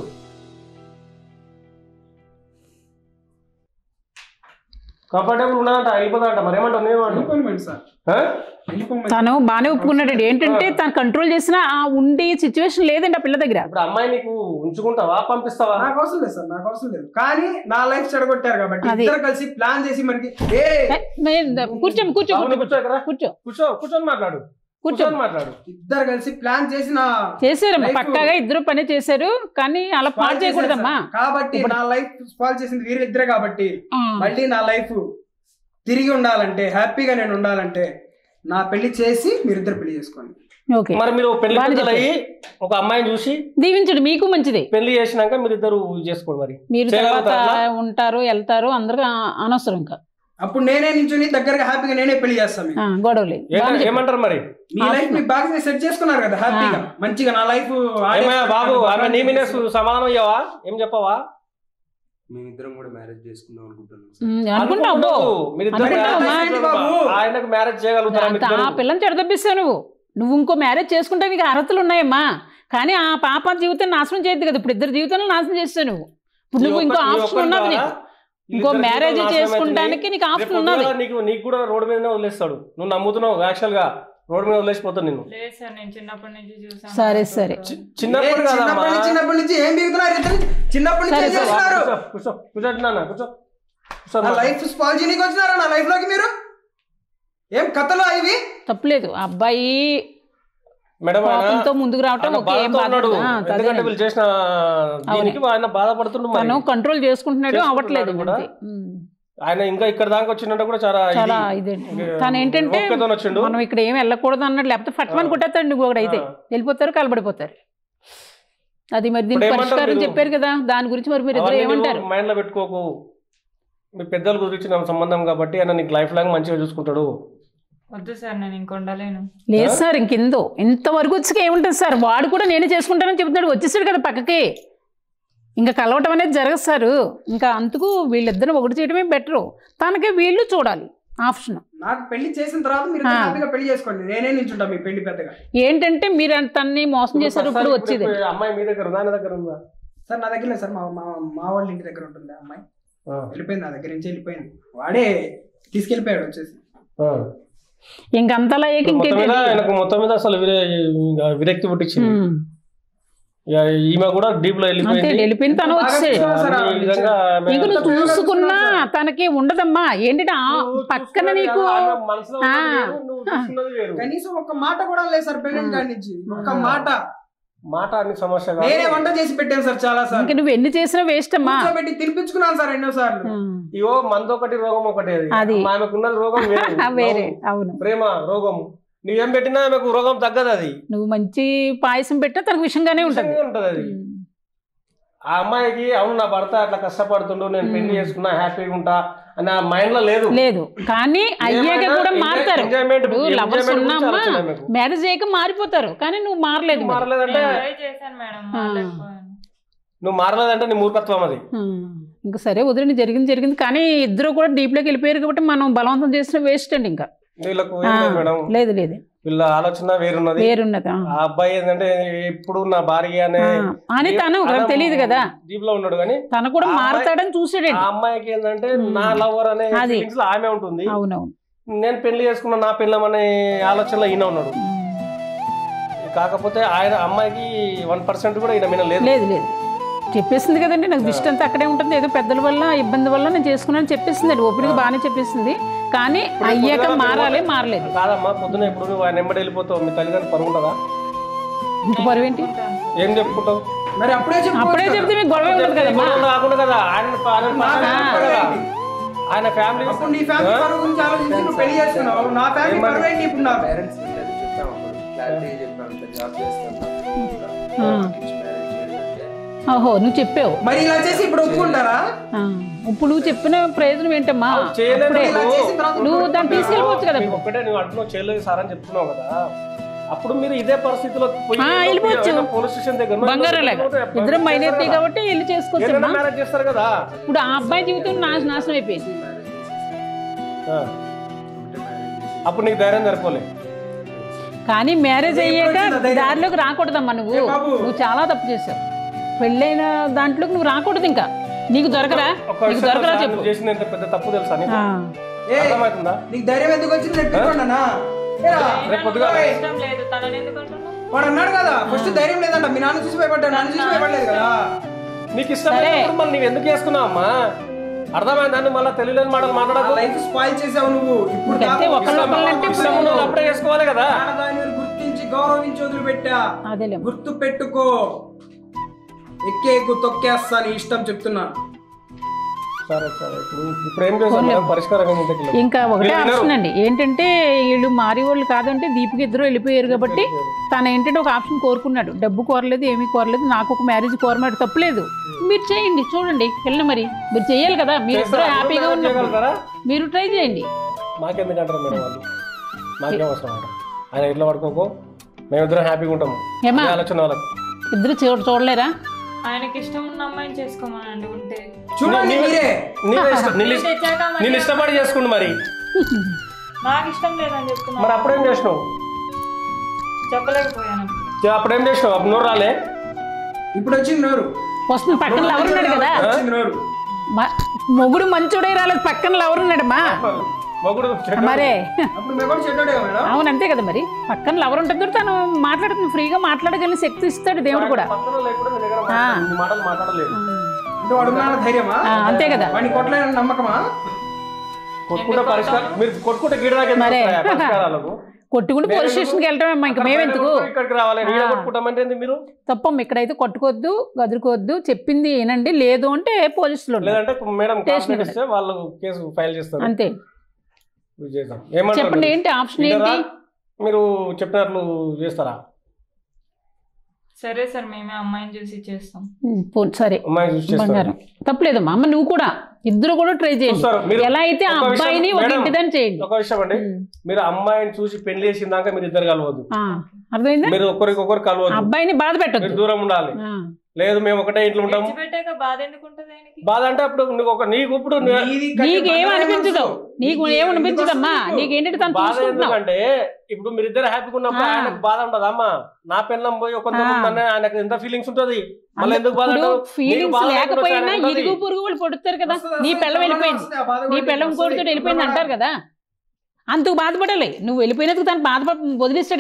కంఫర్టబుల్ ఉన్నదంట వెళ్ళిపోతాడంట మరి ఏమంటావు నేనేమంటావు వెళ్ళిపోయింది సార్ ఆ? వెళ్ళిపోయింది తను బాగానే ఒప్పుకున్నాడు ఏంటంటే తను కంట్రోల్ చేసిన ఆ ఉండే సిచ్యువేషన్ లేదండి ఆ పిల్ల దగ్గర ఇప్పుడు అమ్మాయి నీకు ఉంచుకుంటావా పంపిస్తావా నాకు అవసరం లేదు సార్ నాకు అవసరం లేదు కానీ నా లైఫ్ చెడగొట్టారు కాబట్టి అది. ఇద్దరు కలిసి ప్లాన్ చేసి మనకి ఏ ఏ, మే- కూర్చోండి కూర్చో అవును, కూర్చో ఇక్కడ. కూర్చో కూర్చో కూర్చొని మాట్లాడు కూర్చో కూర్చొని మాట్లాడు ఇద్దరు కలిసి ప్లాన్ చేసి నా చేశారమ్మా Life- పక్కాగా ఇద్దరు పని చేశారు కానీ అలా పాడు spoil చేయకూడదమ్మా చేసేసారు. కాబట్టి నా లైఫ్ స్పాల్ చేసింది వీరిద్దరే కాబట్టి ఆ. మళ్ళీ నా లైఫ్ తిరిగి ఉండాలంటే హ్యాపీగా నేను ఉండాలంటే నా పెళ్లి చేసి మీరిద్దరు పెళ్లి చేసుకోండి ఓకే మరి మీరు పెళ్లి బాగానే పెద్దలు అయ్యి ఒక అమ్మాయిని చూసి దీవించండి మీకు మంచిది పెళ్లి చేసినాక మీరు ఇద్దరు చేసుకోండి మరి మీరు తర్వాత చేయగలుగుతారా? ఉంటారు వెళ్తారు అందరూ ఆ- అనవసరం ఇంకా అప్పుడు నేనే నించుని దగ్గరగా హ్యాపీగా నేనే పెళ్లి చేస్తాను మీకు. ఆ, గొడవ లేదు ఏంట- బాగానే చెప్పారు. ఏమంటారు మరి మీ లైఫ్ మీ బాగా సెట్ చేసుకున్నారు కదా హ్యాపీగా మంచిగా నా లైఫ్ ఏమయ్యా బాబు ఆమె నీ మీదే సు- సమాధానం అయ్యావా ఏం చెప్పవా మేమిద్దరం కూడా మ్యారేజ్ చేసుకుందాం అనుకుంటున్నాం ఉమ్, అనుకుంటావు అబ్బో. అనుకోకూడదు. మీరిద్దరు అనుకుంటావా? marriage ఏంటి చేసుకోవాలి. బాబు? ఆయనకు మ్యారేజ్ చేయగలుగుతారా అంత- మీరిద్దరు? ఆ పిల్లని చెడదప్పిస్తావు నువ్వు నువ్వు ఇంకో మ్యారేజ్ చేసుకుంటే నీకు అర్హతలు ఉన్నాయమ్మా కానీ ఆ పాప జీవితం నాశనం చేయొద్దు కదా ఇప్పుడు ఇద్దరు జీవితాలను నాశనం చేస్తావు నువ్వు ఇప్పుడు ఈ నువ్వు ఇంకో ఒక్క- ఈ ఆప్షన్ ఒక్కరి ఉన్నది ద్వారా నీకు ఇంకో వీళ్ళిద్దరి మ్యారేజ్ జీవితాలు నాశనం చేసుకుంటానికి అవుతున్నాయి. నీకు ఆప్షన్ రేపు ఉన్నది పొద్దుగాల నీకు నీకు కూడా రోడ్డు మీదనే వదిలేస్తాడు నువ్వు నమ్ముతున్నావు యాక్చువల్ గా రోడ్డు మీద వదిలేసిపోతాను నేను లేదు సార్ నేను చిన్నప్పటి నుంచి చూసాను సరే సరే చిన్నప్పుడు కదమ్మా చిన్నప్పటి నుంచి చిన్నప్పటి నుంచి ఏం బిగుతున్నారు ఇద్దరు చిన్నప్పటి నుంచి సరే, ఏం సరే. చేస్తున్నారు కూర్చో కూర్చో కూర్చోండి నాన్న కూర్చో కూర్చో నా లైఫ్ స్పాల్ చేయడానికి వచ్చినారా నా లైఫ్ లోకి మీరు ఏం కథలు ఇవి తప్పలేదు ఆ అబ్బాయి మేడం ఆయన- కోపంతో ముందుకు రావటం ఆయన ఓకే ఏం బాధతో బాధ ఉన్నాడు లేదు. ఆ, ఎందుకంటే అదేనండి. వీళ్ళు చేసిన దీనికి ఆయన బాధపడుతుండు మరి. తను కంట్రోల్ చేసుకుంటున్నాడు చేసుకుంటున్నాడు అవ్వట్లేదు కూడా. అంతే. ఉమ్. ఆయన ఇంకా ఇక్కడ దాకా వచ్చిందంటే కూడా చాలా చాలా ఇది. ఇదేంటి తను ఏంటంటే ఓపికతో వచ్చిండు మనం ఇక్కడ ఏం వెళ్ళకూడదు అన్నట్టు లేకపోతే ఫట్మని కొట్టేస్తాడు నువ్వు ఒకటి అయితే ఆ. వెళ్ళిపోతారు కలబడిపోతారు అది మరి ఇప్పుడు దీనికి ఏమంటారు పరిష్కారం మీరు? చెప్పారు కదా దాని గురించి మరి మీరు ఇద్దరు ఏమంటారు మైండ్ లో పెట్టుకోకు మీ పెద్దలు కుదిరించిన సంబంధం కాబట్టి ఆయన నీకు లైఫ్ లాంగ్ మంచిగా చూసుకుంటాడు వద్దు సార్ నేను ఇంక ఉండలేను లేదు సార్ ఇంకెందో ఇంతవరకు వచ్చి ఏముంటుంది సార్ వాడు కూడా నేనే చేసుకుంటానని చెబుతున్నాడు వచ్చేసాడు కదా పక్కకి ఇంకా కలవటం అనేది జరగదు సార్ ఇంకా అందుకు వీళ్ళిద్దరిని ఒకటి చేయడమే బెటరు తనకి వీళ్ళు చూడాలి ఆప్షన్ నాకు పెళ్లి చేసిన తర్వాత మీరు ఆ. హ్యాపీగా పెళ్లి చేసుకోండి నేనే నించుంటా మీ పెళ్లి పెద్దగా ఏంటంటే మీరు తన్ని మోసం చేశారు ఇప్పుడు ఇప్పుడు వచ్చేది ఇప్పుడు అమ్మాయి మీ దగ్గర ఉందా ఆయన దగ్గర ఉందా సార్ నా దగ్గర లేదు సార్ మా మా మా వాళ్ళ ఇంటి దగ్గర ఉంటుంది ఆ అమ్మాయి ఆ, వెళ్ళిపోయింది నా దగ్గర నుంచి వెళ్ళిపోయింది వాడే తీసుకెళ్ళిపోయాడు వచ్చేసి ఆ. ఇంకంతలా ఏక మొత్తం మీద ఇంకేంటి ఆయనకు మొత్తం మీద అసలు విరే- ఇంకా విరక్తి పుట్టించింది ఇక ఈమె కూడా డీప్ లో అంతే వెళ్ళిపోయింది వెళ్ళిపోయిన తను వచ్చే ఈ విధంగా ఆమె- ఇంక నువ్వు చూసుకున్నా తనకి ఉండదమ్మా ఏంటంటే ఆ నువ్వు పక్కన చూసుకున్నది నీకు కాదు, ఆమె మనసులో ఉన్నది ఆ. వేరు, నువ్వు చూసుకున్నది వేరు కనీసం ఒక్క మాట కూడా లేదు సార్ పెళ్ళిన కాడి నుంచి ఒక్క మాట మాట అన్ని సమస్య కాదు. నేనే వంట చేసి పెట్టాను సార్ చాలా సార్ ఇంక నువ్వు ఎన్ని చేసినా వేస్ట్ అమ్మా కూర్చోబెట్టి తినిపించుకున్నాను సార్ ఎన్నో సార్లు ఆ, ఇగో మంది ఒకటి రోగం ఒకటి అది అది. ఆమెకు ఉన్నది రోగం వేరు. వేరే అవును. అవును ప్రేమ రోగం నువ్వేం పెట్టినా ఆమెకు రోగం తగ్గదు అది నువ్వు మంచి పాయసం పెట్టినా తనకు విషయంగానే ఉంటుంది నిజంగా ఉంటది అది ఆ అమ్మాయికి అవును నా భర్త అట్లా కష్టపడుతుండు నేను పెళ్లి చేసుకున్నా హ్యాపీగా ఉంటా అని ఆ మైండ్ లో లేదు లేదు కానీ అయ్యాక ఏమైనా కూడా enjoy- మారుతారు enjoyment- ఇప్పుడు లవర్స్ enjoyment గురించి ఉన్నామా ఆలోచన ఆమెకు. మ్యారేజ్ అయ్యాక మారిపోతారు కానీ నువ్వు మారలేదు మరి. మారలేదంటే ట్రై చేశాను మేడం మాట్లాడుకోవాలి నువ్వు మారలేదంటే నీ మూర్ఖత్వం అది ఆ, ఇంకా సరే వదిలేండి జరిగింది జరిగింది కానీ ఇద్దరు కూడా డీప్ లోకి వెళ్ళిపోయారు కాబట్టి మనం బలవంతం చేసిన వేస్ట్ అండి ఇంకా వీళ్ళకు ఆ, ఏం లేదు మేడం లేదు లేదు వీళ్ళ ఆలోచన వేరున్నది వేరున్నది ఆ. ఆ అబ్బాయి ఏంటంటే ఎప్పుడు నా భార్య అనే ఆ, అని తను తెలియదు కదా దీప్ లో ఉన్నాడు కానీ తను కూడా ఆ అమ్మాయి- మారతాడని ఆ చూసాడండి అమ్మాయికి ఏంటంటే ఉమ్. నా లవర్ అనే అది. ఫీలింగ్స్ లో ఆమె ఉంటుంది అవునవును నేను పెళ్లి చేసుకున్న నా పిల్లం అనే ఆలోచనలో ఈయన ఉన్నాడు కాకపోతే ఆయన అమ్మాయికి వన్ పర్సెంట్ కూడా ఈయన మీద లేదు లేదు లేదు చెప్పేసింది కదండి నాకు దిష్టి అంతా అక్కడే ఉంటుంది ఏదో పెద్దల వల్ల ఇబ్బంది వల్ల నేను చేసుకున్నాను చెప్పేసింది అది ఓపెన్గా బాగానే చెప్పేసింది కానీ అయ్యాక పొద్దున మారాలి నువ్వు- మారలేదు కాదమ్మా పొద్దున ఇప్పుడు నువ్వు ఆయన వెంబడి వెళ్ళిపోతావు మీ తల్లిదండ్రులు పరువు ఉంటుందా ఇంక పరువేంటి ఏం చెప్పుకుంటావు మరి అప్పుడే చెప్పు అప్పుడే చెప్తే మీకు గొడవ ఉండదు కదమ్మా గొడవలు కాకుండా కదా ఆయన ఆయన పక్కన నా ఉంటాడు కదా. ఫ్యామిలీ ఆయన ఫ్యామిలీ అప్పుడు నీ ఫ్యామిలీ పరువు గురించి ఆలోచించి నువ్వు పెళ్లి చేసుకున్నావు నా ఫ్యామిలీ ఏమని? పరువు ఏంటి ఇప్పుడు నా పేరెంట్స్ చెప్పాము అప్పుడు క్లారిటీ చెప్పాము ఇట్లా జాబ్ చేస్తాను ఆ. ఓహో నువ్వు చెప్పావు మరి ఇలా చేసి ఇప్పుడు ఒప్పుకుంటారా ఆ, ఇప్పుడు నువ్వు చెప్పిన ప్రయోజనం ఏంటమ్మా చేయలేదు అప్పుడే ఇలా చేసిన తర్వాత నువ్వు దాన్ని తీసుకెళ్ళిపోవచ్చు కదా మీకు ఒక్కటే నువ్వు అంటున్నావు చేయలేదు సార్ అని చెప్తున్నావు కదా అప్పుడు మీరు ఇదే పరిస్థితిలో పోయి ఆ, వెళ్ళిపోవచ్చు. పోలీస్ స్టేషన్ దగ్గర బంగారాలాగా ఇద్దరం మైనారిటీ కాబట్టి వెళ్ళి చేసుకోవచ్చు అమ్మా. మ్యారేజ్ చేస్తారు కదా ఇప్పుడు ఆ అబ్బాయి జీవితం నాశ నాశనం అయిపోయింది ఆ. అప్పుడు నీకు ధైర్యం సరిపోలే కానీ మ్యారేజ్ అదే అయ్యాక ఇప్పుడు వచ్చింది అదే. దారిలోకి రాకూడదమ్మా నువ్వు ఏ బాబు? నువ్వు చాలా తప్పు చేసావు పెళ్ళైన దాంట్లోకి నువ్వు రాకూడదు ఇంకా నీకు దొరకరా ఒక నీకు విషయం దొరకరా తెలుసా? చెప్పు నువ్వు చేసిన ఎంత పెద్ద తప్పు తెలుసా నీకు ఆ. ఏ అర్థమవుతుందా నీకు ధైర్యం ఎందుకు వచ్చింది నెట్టుకోండినా రేపు పొద్దుగా ఇష్టం లేదు తనని ఎందుకు అంటున్నావు వాడు అన్నాడు కదా ఫస్ట్ ధైర్యం లేదంట మీ నాన్న చూసి భయపడ్డాడు నాన్న చూసి భయపడలేదు కదా నీకు ఇష్టం లేనప్పుడు మళ్ళీ నువ్వు ఎందుకు చేసుకున్నావు అమ్మా అర్థమైందా నువ్వు మళ్ళీ తెలియలేని మాటలు మాట్లాడకు లైఫ్ స్పాయిల్ చేసావు నువ్వు ఇప్పుడు ఇంకంతే, దాకా ఒకళ్ళు ఇష్టం- ఒకళ్ళంటే ఇప్పుడు ఇష్టం ఉన్నప్పుడు అప్పుడే చేసుకోవాలి కదా ఆడదానిని గుర్తించి గౌరవించి వదిలిపెట్టా అదేలే గుర్తు పెట్టుకో ఎక్కే ఎక్కు తొక్కేస్తా నీ ఇష్టం చెప్తున్నా సరే సరే ఇప్పుడు ఇప్పుడు ఏం చేస్తాం మేడం? పరిష్కారం ఏమి ఇంతకీ లేదు. ఇంకా ఒకటే వీళ్ళు వినరు. ఆప్షన్ అండి ఏంటంటే వీళ్ళు మారి వాళ్ళు కాదంటే దీపికి ఇద్దరు వెళ్ళిపోయారు కాబట్టి తను ఏంటంటే ఒక ఆప్షన్ కోరుకున్నాడు డబ్బు కోరలేదు ఏమీ కోరలేదు నాకు ఒక మ్యారేజ్ కోరమాడు తప్పలేదు మీరు చేయండి చూడండి వెళ్ళి మరి మీరు చేయాలి కదా మీరు ఇద్దరు చేస్తారా? హ్యాపీగా మీరు ఉన్నప్పుడు చేయగలుగుతారా? మీరు ట్రై చేయండి మాకెందుకంటారు మేడం వాళ్ళు మాకేం అవసరం అంట ఆయన ఇట్లా పడుకోకో మేమిద్దరం హ్యాపీగా ఉంటాము ఏమా? అదే ఆలోచన వాళ్ళకి ఇద్దరు చూడ చూడలేరా ఆయనకి ఇష్టం ఉన్న అమ్మాయిని చేసుకోమనండి ఉంటే చూడండి నీ- మీరే నీవే ఇష్టం నిన్ను మీరు తెచ్చాక మరి నిన్ను ఇష్టపడి చేసుకోండి మరి నాకు ఇష్టం లేదని చెప్తున్నా మరి అప్పుడేం చేసినావు చెప్పలేకపోయాను చే- అప్పుడేం చేసినావు అప్పుడు నోరు రాలే ఇప్పుడు వచ్చింది నోరు వస్తుంది పక్కన ఎవరున్నాడు కదా వచ్చింది నోరు మ- మొగుడు మంచోడే రాలేదు పక్కన ఎవరున్నాడమ్మా మొగుడు చెడ్డ- మరే అప్పుడు మేము కూడా చెడ్డోడే మేడం అవును అంతే కదా మరి పక్కన ఎవరు ఉంటుంది తను మాట్లాడుతుంది ఫ్రీగా మాట్లాడగలిగిన శక్తి ఇస్తాడు దేవుడు కూడా పక్కన లేకుండా నీ దగ్గర మాట్లాడు. నీ మాటలు మాట్లాడలేదు అంటే వాడు ఉన్నాడు ధైర్యమా ఆ, అంతే కదా వాడిని కొట్టలేని నమ్మకమా కొట్టుకుంటే పరిష్కారం మీరు కొట్టుకుంటే గిడ దాకా ఎందుకు మరే. వస్తాయా పరిష్కారాలకు కొట్టుకుంటూ పోలీస్ స్టేషన్కి వెళ్ళటమేమ్మా ఇంక మేమెందుకు ఇక్కడికి రావాలి నీడ కొట్టుకుంటామంటే ఏంది మీరు తప్పమ్మ ఇక్కడైతే కొట్టుకోవద్దు గదురుకోవద్దు చెప్పింది ఏనండి లేదు అంటే పోలీసులు ఉన్నారు. లేదంటే మేడం స్టేషన్ కంప్లైంట్ ఇస్తే వాళ్ళు కేసు ఫైల్ చేస్తారు అంతే ఇది చేద్దాం ఏమంటారు చెప్పండి మీరు? ఏంటి ఆప్షన్ ఏంటి వింటారా? మీరు చెప్పినట్లు చేస్తారా సరే సార్ మేమే అమ్మాయిని చూసి చేస్తాం ఉమ్, పో- సరే అమ్మాయి చూసి చేస్తారు బంగారం తప్పలేదమ్మా అమ్మ నువ్వు కూడా ఇద్దరు కూడా ట్రై చేయండి చూస్తారు. మీరు ఎలా అయితే ఆ ఒక విషయం- అబ్బాయిని ఒక మేడం, ఇంటిదని చేయండి ఒక విషయం అండి ఉమ్. మీరు అమ్మాయిని చూసి పెళ్లి చేసిన దాకా మీరు ఇద్దరు కలవద్దు ఆ, అర్థమైందా మీరు ఒకరికొకరు కలవద్దు అబ్బాయిని బాధ మీరు పెట్టద్దు దూరం ఉండాలి లేదు మేము ఒకటే ఇంట్లో ఉంటాము విడిచిపెట్టాక బాధ ఎందుకు ఉంటుంది ఆయనకి బాధ అంటే అప్పుడు నీకు ఒక నీకు ఇప్పుడు నీ- నీది కట్టే నీకేం బంగారం అనిపించదు మనసు. నీకు నీకు ఏం ఎందుకు అనిపించదమ్మా వస్తుంది నీకు? నీకేంటి తను బాధ చూసుకుంటున్నావు ఎందుకంటే ఇప్పుడు మీరు ఇద్దరు హ్యాపీగా ఉన్నప్పుడు ఆ. ఆయనకు బాధ ఉండదు అమ్మా నా పిల్లం పోయి ఒక ఆ. ఆయనకు ఎంత ఫీలింగ్స్ ఉంటది మళ్ళీ ఎందుకు బాధ ఇప్పుడు అంటావు? నీకు ఫీలింగ్స్ బాధ లేకుండా లేకపోయినా ఆయనకు ఉంటది. ఇరుగు పొరుగు వాళ్ళు పడుతారు కదా వస్తుంది, నీ వస్తుంది, పిల్లం వెళ్ళిపోయింది వస్తుంది, ఆ బాధ నీ కూడా పిల్లం వస్తుంది. కోరితో వెళ్ళిపోయింది అంటారు కదా అంతకు బాధపడాలి నువ్వు వెళ్ళిపోయినందుకు తను బాధపడ వదిలేస్తాడు ఇంకా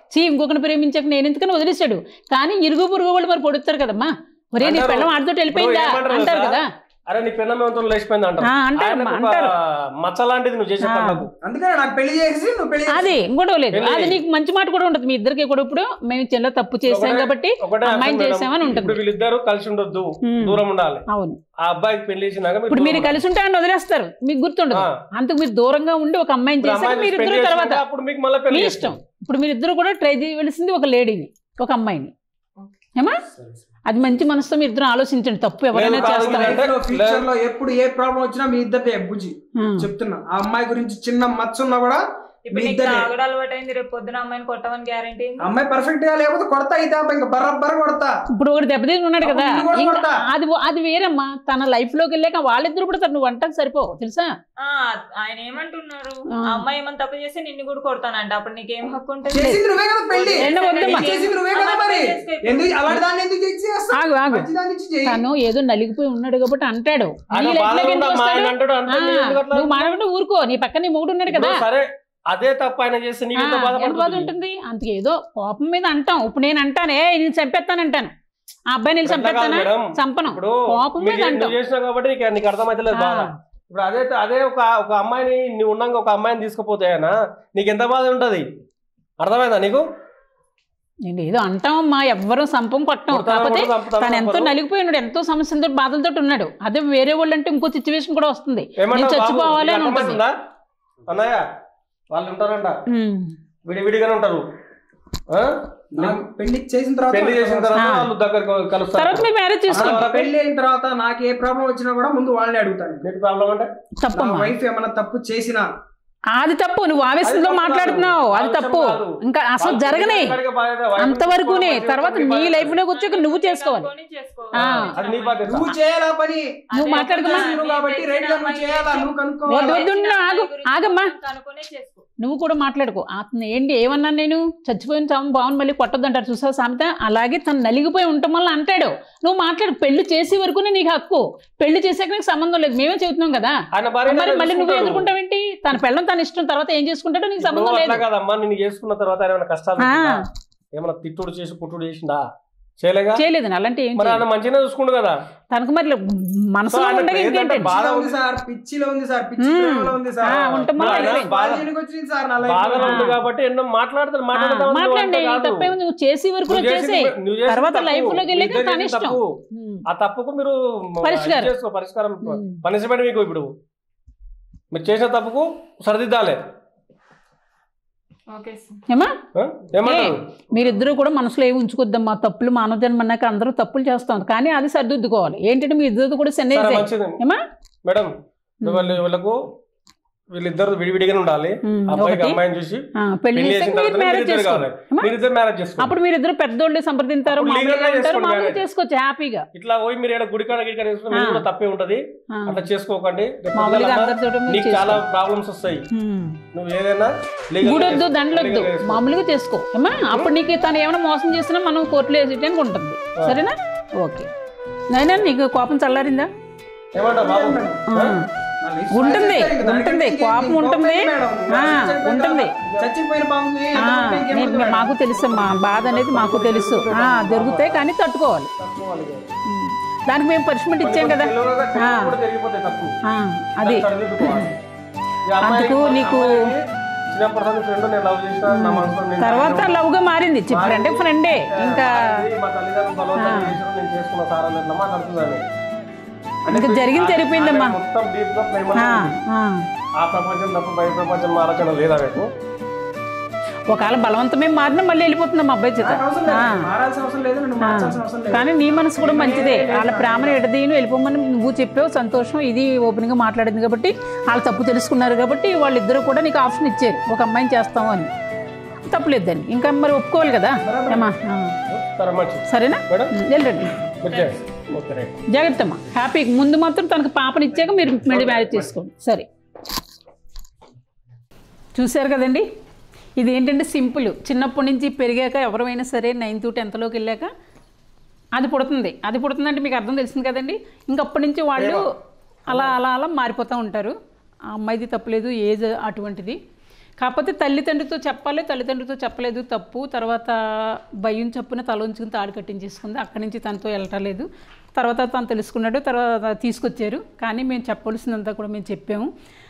చీ ఇంకొకరిని ప్రేమించాక నేను ఎందుకని వదిలేశాడు కానీ ఇరుగు పొరుగు వాళ్ళు మరి పొడుస్తారు కదమ్మా ఒరే నీ అంటారు. పిల్లం ఆడితో వెళ్ళిపోయిందా ఇప్పుడు ఏమంటారు అంటారు తెలుసా? కదా అరే నీ పిల్ల మేమతో లేచిపోయింది అంటారు ఆ, అంటారు, ఆయనకు ఒక అంటారు. మచ్చ లాంటిది నువ్వు చేసే ఆ. పనులకు అందుకనే నాకు పెళ్లి చేసి నువ్వు పెళ్లి చేసి- అది ఇంకోటి లేదు పెళ్లి. అది నీకు మంచి మాట కూడా ఉంటుంది మీ ఇద్దరికి కూడా ఇప్పుడు మేము చిన్న తప్పు చేసాం ఒకటే- కాబట్టి ఒకటే అమ్మాయిని అర్థం మేడం. చేసామని ఉంటుంది ఇప్పుడు వీళ్ళిద్దరు కలిసి ఉండొద్దు ఉమ్. దూరం ఉండాలి అవును ఆ అబ్బాయికి పెళ్లి చేసినాక మీరు ఇప్పుడు దూరం మీరు ఉండాలి. కలిసి ఉంటే ఆయన వదిలేస్తారు మీకు గుర్తుండదు ఆ. అందుకు మీరు దూరంగా ఉండి ఒక అమ్మాయిని ఇప్పుడు చేశాక అమ్మాయిని మీరు పెళ్లి ఇద్దరు తర్వాత చేసినాక అప్పుడు మీకు మళ్ళీ పెళ్లి మీ చేస్తాం. ఇష్టం ఇప్పుడు మీరు ఇద్దరు కూడా ట్రై చేయవలసింది ఒక లేడీని ఒక అమ్మాయిని ఏమా అది మంచి మనసుతో మీరు ఇద్దరు ఆలోచించండి తప్పు ఎవరైనా లేదు, కాదు, చేస్తారు లేదు. లైఫ్ లో ఫ్యూచర్ లో ఎప్పుడు ఏ ప్రాబ్లం వచ్చినా మీ ఇద్దరిదే బుజ్జి ఉమ్. చెప్తున్నా ఆ అమ్మాయి గురించి చిన్న మచ్చ ఉన్నా కూడా ఇప్పుడు మీ నీకు ఇద్దరే తాగడం అలవాటు అయింది రేపు పొద్దున అమ్మాయిని కొట్టమని గ్యారంటీ అమ్మాయి పర్ఫెక్ట్ గా లేకపోతే కొడతా అయితే ఇంకా బర్రబ్బర్ కొడతా ఇప్పుడు ఒకటి దెబ్బతిని ఉన్నాడు కదా అప్పుడు నువ్వు కూడా ఇంకా కొడతా. అది అది వేరమ్మా తన లైఫ్ లోకి వెళ్ళాక వాళ్ళిద్దరు కూడా నువ్వు వంటకు సరిపోవు తెలుసా ఆయన ఏమంటున్నారు ఆ. ఆ అమ్మాయి ఏమన్నా తప్పు చేస్తే నిన్ను కూడా కొడతానంట అప్పుడు నీకేం హక్కు ఉంటుంది చేసింది నువ్వే కదా పెళ్లి ఏంటో వద్దమ్మా. చేసింది నువ్వే కదా మరి ఎందుకు అలాంటి దాన్ని ఎందుకు చేసి చేస్తావు? ఆగు ఆగు మంచి దాన్ని ఇచ్చి చేయి. తను ఏదో నలిగిపోయి ఉన్నాడు కాబట్టి అంటాడు ఆయన నీ life బాధలో లోకి ఎందుకు ఉన్న మా ఆయన వస్తాడు? అంటాడు, అంటే ఆ, నువ్వు ఎందుకు అట్లా నువ్వు మాట్లాడుతూ ఊరుకో నీ పక్కన నీ మూడు ఉన్నాడు కదా ఇప్పుడు సరే అదే తప్పు ఆయన చేస్తే నీకు ఎంత ఆ, ఎంత బాధ బాధపడుతుంది ఉంటుంది అందుకే ఏదో కోపం మీద అంటాం ఇప్పుడు నేను అంటానే నేను చంపేస్తాను అంటాను ఆ అబ్బాయి నేను అట్లా కాదు చంపేస్తానా మేడం. చంపను ఇప్పుడు కోపం మీరు మీద చే- అంటాం నువ్వు చేసినావు కాబట్టి నీకు నీకు అర్థమైతలేదు బాధ ఆ. ఇప్పుడు అదే అదే ఒక ఒక అమ్మాయిని నువ్వు ఉన్నాక ఒక అమ్మాయిని తీసుకుపోతే ఆయన నీకు ఎంత బాధ ఉంటది అర్థమైందా నీకు నేను ఏదో అంటామమ్మా ఎవ్వరూ సంపం కొట్టం కొడతారా, కాకపోతే కొడతారా, చంపుతారా, తను ఎంతో చంపరు? నలిగిపోయి ఉన్నాడు ఎంతో సమస్యలతో బాధలతో ఉన్నాడు అదే వేరే వాళ్ళు అంటే ఇంకో సిచ్యువేషన్ కూడా వస్తుంది నేను ఏమంటావు బాబు? చచ్చిపోవాలి అని నీకు ఉంటుంది అర్థమవుతుందా? అన్నయ్య వాళ్ళు ఉంటారంట ఉమ్. విడివిడిగానే ఉంటారు ఆ? నాకు పెళ్లి చేసిన తర్వాత పెళ్లి చేసిన తర్వాత ఆ. వాళ్ళు దగ్గర కలుస్తారు తర్వాత మీరు మ్యారేజ్ చేసుకోండి అసలు పెళ్లి అయిన తర్వాత నాకు ఏ ప్రాబ్లం వచ్చినా కూడా ముందు వాళ్ళని అడుగుతాను నీకు ప్రాబ్లం అంటే నా తప్పమ్మా వైఫ్ ఏమైనా తప్పు చేసినా అది తప్పు నువ్వు ఆవేశంలో అది తప్పు మాట్లాడుతున్నావు కాదు. అది ఆ విషయం తప్పు కాదు. ఇంకా అసలు వాళ్ళు జరగనే ఎక్కడికి బాధ్యత, వైఫ్ అంతవరకునే చేసుకోవడం, తర్వాత చేసుకోవడం నీ బాధ్యత. లైఫ్ లోకి వచ్చాక నువ్వు చేసుకోవాలి ఆ. అది నీ బాధ్యత నువ్వు చేయాలా పని నువ్వు మాట్లాడుకున్నా నువ్వు కాబట్టి రైట్ గా నువ్వు చేయాలా నువ్వు వద్దు కనుక్కోవాలి వద్దు ఉండు, ఆగు ఆగమ్మా కనుక్కొనే చేసుకో నువ్వు కూడా మాట్లాడుకో అతను ఏంటి ఏమన్నాను నేను చచ్చిపోయిన చాము బాగుని మళ్ళీ కొట్టద్దు అంటారు చూసావు సామెత అలాగే తను నలిగిపోయి ఉండటం వల్ల అంటాడు నువ్వు మాట్లాడు పెళ్లి చేసే వరకునే నీకు హక్కు పెళ్లి చేసాక నీకు సంబంధం లేదు మేమే చెబుతున్నాం కదా ఆయన భార్య మరి మళ్ళీ నువ్వు చూసుకుంటాడు. ఎదుర్కొంటావేంటి తన పెళ్ళం తన ఇష్టం తర్వాత ఏం చేసుకుంటాడో నీకు ఇప్పుడు సంబంధం అట్లా లేదు కాదమ్మా నిన్ను చేసుకున్న తర్వాత ఆయన ఏమైనా కష్టాలు ఆ. పెట్టిందా? ఏమైనా తిట్టుడు చేసి పుట్టుడు చేసిందా చేయలేగా చేయలేదు అలాంటి ఏం మరి చేయలేదు. ఆయన మంచిగానే చూసుకుండు కదా తనకు మరి మనసులో సో ఆయన ఉండగా ఏంటంటే ఇంకేంటి బాధ పిచ్చిలో ఉంది సార్ పిచ్చిలో ఉంది సార్ పిచ్చి మ్మ్. ప్రేమలో ఉంది సార్ ఆ, ఉంటాం నా మరి. లైఫ్ బాధ- బాధ్యతకి వచ్చింది సార్ నా లైఫ్ బాధలో లో. ఉంది కాబట్టి ఎన్నో మాట్లాడతారు ఆ, మాట్లాడతాం మాట్లాడండి తప్పేముంది నువ్వు చేసే వరకు నువ్వు చేసింది- చేసే నువ్వు చేసింది తర్వాత తప్పు. లైఫ్ లోకి వెళ్ళాక నువ్వు తన చేసింది ఇష్టం తప్పు. ఉమ్. ఆ తప్పుకు మీరు పరిష్కారం. ఇది చేసుకో పరిష్కారం ఉమ్. పనిష్మెంట్ మీకు ఇప్పుడు మీరు చేసిన తప్పుకు సరిదిద్దాలి ఓకే ఏమా ఆ? ఏమంటారు మీరిద్దరూ కూడా మనసులో ఏమి ఉంచుకోద్దమ్మా తప్పులు మానవ జన్మ అన్నాక అందరూ తప్పులు చేస్తాం కానీ అది సరిదిద్దుకోవాలి ఏంటంటే మీ ఇద్దరు కూడా సెన్ సరే మంచిది ఏమా మేడం వీళ్ళు వీళ్ళకు వీళ్ళిద్దరు విడివిడిగానే ఉండాలి ఉమ్, అబ్బాయికి ఒకటి. అమ్మాయిని చూసి ఆ, పెళ్లి పెళ్లి చేసాక చేసిన మీరు తర్వాత మ్యారేజ్ మీరిద్దరు చేసుకోండి కావాలి ఏమా? మీరిద్దరు మ్యారేజ్ చేసుకోండి అప్పుడు మీరిద్దరు పెద్దోళ్ళు సంప్రదింతారు అప్పుడు మామూలుగా legal గా ఉంటారు చేసుకోండి మామూలుగా marriage. చేసుకోవచ్చు హ్యాపీగా ఇట్లా పోయి మీరు ఏదో గుడికాడ గిడికాడ చేసుకుంటే మీకు ఆ. కూడా తప్పే ఉంటది ఆ. అట్లా చేసుకోకండి రేపు మామూలుగా పొద్దున్న అందరితోటి మీరు నీకు చాలా ప్రాబ్లమ్స్ వస్తాయి ఉమ్. నువ్వు ఏదైనా legal గా గుడొద్దు చేసుకో. దండలొద్దు legal గా చేసుకో. మామూలుగా చేసుకో ఏమా అప్పుడు నీకు తను ఏమైనా మోసం చేసినా మనం కోర్టులో వేసేయడానికి ఉంటుంది సరేనా ఓకే నైనా నీకు కోపం చల్లారిందా ఏమంటావు బాబు ఆ. నా life ఉంటుంది సాధిస్తారు ఇంకా. ఉంటుంది దానికంటే కోపం ఇంకేం ఉంటుంది మేడం. ఆ, చచ్చిపోయిన ఉంటుంది తర్వాత- చచ్చిపోయిన పాముకి ఆ, ఎంత ఇంకేం నేను- ఉంటుంది మేడం? మాకు తెలుసమ్మా బాధ అనేది మాకు తెలుసు ఆ, జరుగుతాయి కానీ తట్టుకోవాలి తప్పుకోవాలి ఇక. ఉమ్. దానికి మేము పనిష్మెంట్ ఇచ్చాం కదా తెలియక తెలియక ఆ. కూడా జరిగిపోతాయి తప్పు ఆ, అది దాన్ని సరిదిద్దుకోవాలి. ఈ అమ్మాయి- అందుకు నీకు- అమ్మాయికి చిన్నప్పటి నుంచి ఫ్రెండ్ నేను లవ్ చేసిన నా మనసులో నేను తర్వాత లవ్ గా మారింది ఫ్రెండ్ అంటే ఫ్రెండే ఇంకా మారింది, మా తల్లిదండ్రులు బలవంతం చేసిన నేను చేసుకున్న సార్ అన్నట్లు మాట్లాడుతుందని ఇంకా జరిగింది జరిగిపోయిందమ్మా. మొత్తం డీప్ గా ప్రేమ ఆ, ఆ. ఆ ప్రపంచం తప్ప బయట ప్రపంచం ఆలోచన లేదా మీకు ఒకవేళ బలవంతమే మారినా మళ్ళీ వెళ్ళిపోతుందమ్మా అబ్బాయి చేత నాకు అవసరం లేదు. ఆ. మారాల్సిన అవసరం లేదు నన్ను మార్చాల్సిన అవసరం లేదు కానీ నీ మనసు కూడా మంచిదే వాళ్ళ ప్రేమను ఎడదీయను వెళ్ళిపోమని నువ్వు చెప్పావు సంతోషం ఇది ఓపెన్గా మాట్లాడింది కాబట్టి వాళ్ళు తప్పు తెలుసుకున్నారు కాబట్టి వాళ్ళిద్దరూ కూడా నీకు ఆప్షన్ ఇచ్చారు ఒక అమ్మాయిని చేస్తాము అని తప్పులేదు దాన్ని ఇంకా మరి ఒప్పుకోవాలి కదా ఏమా ఆ. సరే మంచిది సరేనా మేడం ఉం, వెళ్ళండి మీరు చేయండి. ఓకే రైట్ జాగ్రత్త అమ్మా హ్యాపీ ముందు మాత్రం తనకు పాపని ఇచ్చాక మీరు మళ్ళీ మ్యారేజ్ చేసుకోండి సరే చూశారు కదండి ఇది ఏంటంటే సింపుల్ చిన్నప్పటి నుంచి పెరిగాక ఎవరైనా సరే నైన్త్ టెన్త్లోకి వెళ్ళాక అది పుడుతుంది అది పుడుతుందంటే మీకు అర్థం తెలిసింది కదండి ఇంకప్పటి నుంచి వాళ్ళు అలా అలా అలా మారిపోతూ ఉంటారు ఆ అమ్మాయిది తప్పలేదు ఏజ్ అటువంటిది కాకపోతే తల్లిదండ్రితో చెప్పాలి తల్లిదండ్రులతో చెప్పలేదు తప్పు తర్వాత భయం చప్పున తల ఉంచుకుని తాడు కట్టించేసుకుంది అక్కడి నుంచి తనతో వెళ్ళటలేదు తర్వాత తను తెలుసుకున్నాడు తర్వాత తీసుకొచ్చారు కానీ మేము చెప్పవలసిందంతా కూడా మేము చెప్పాము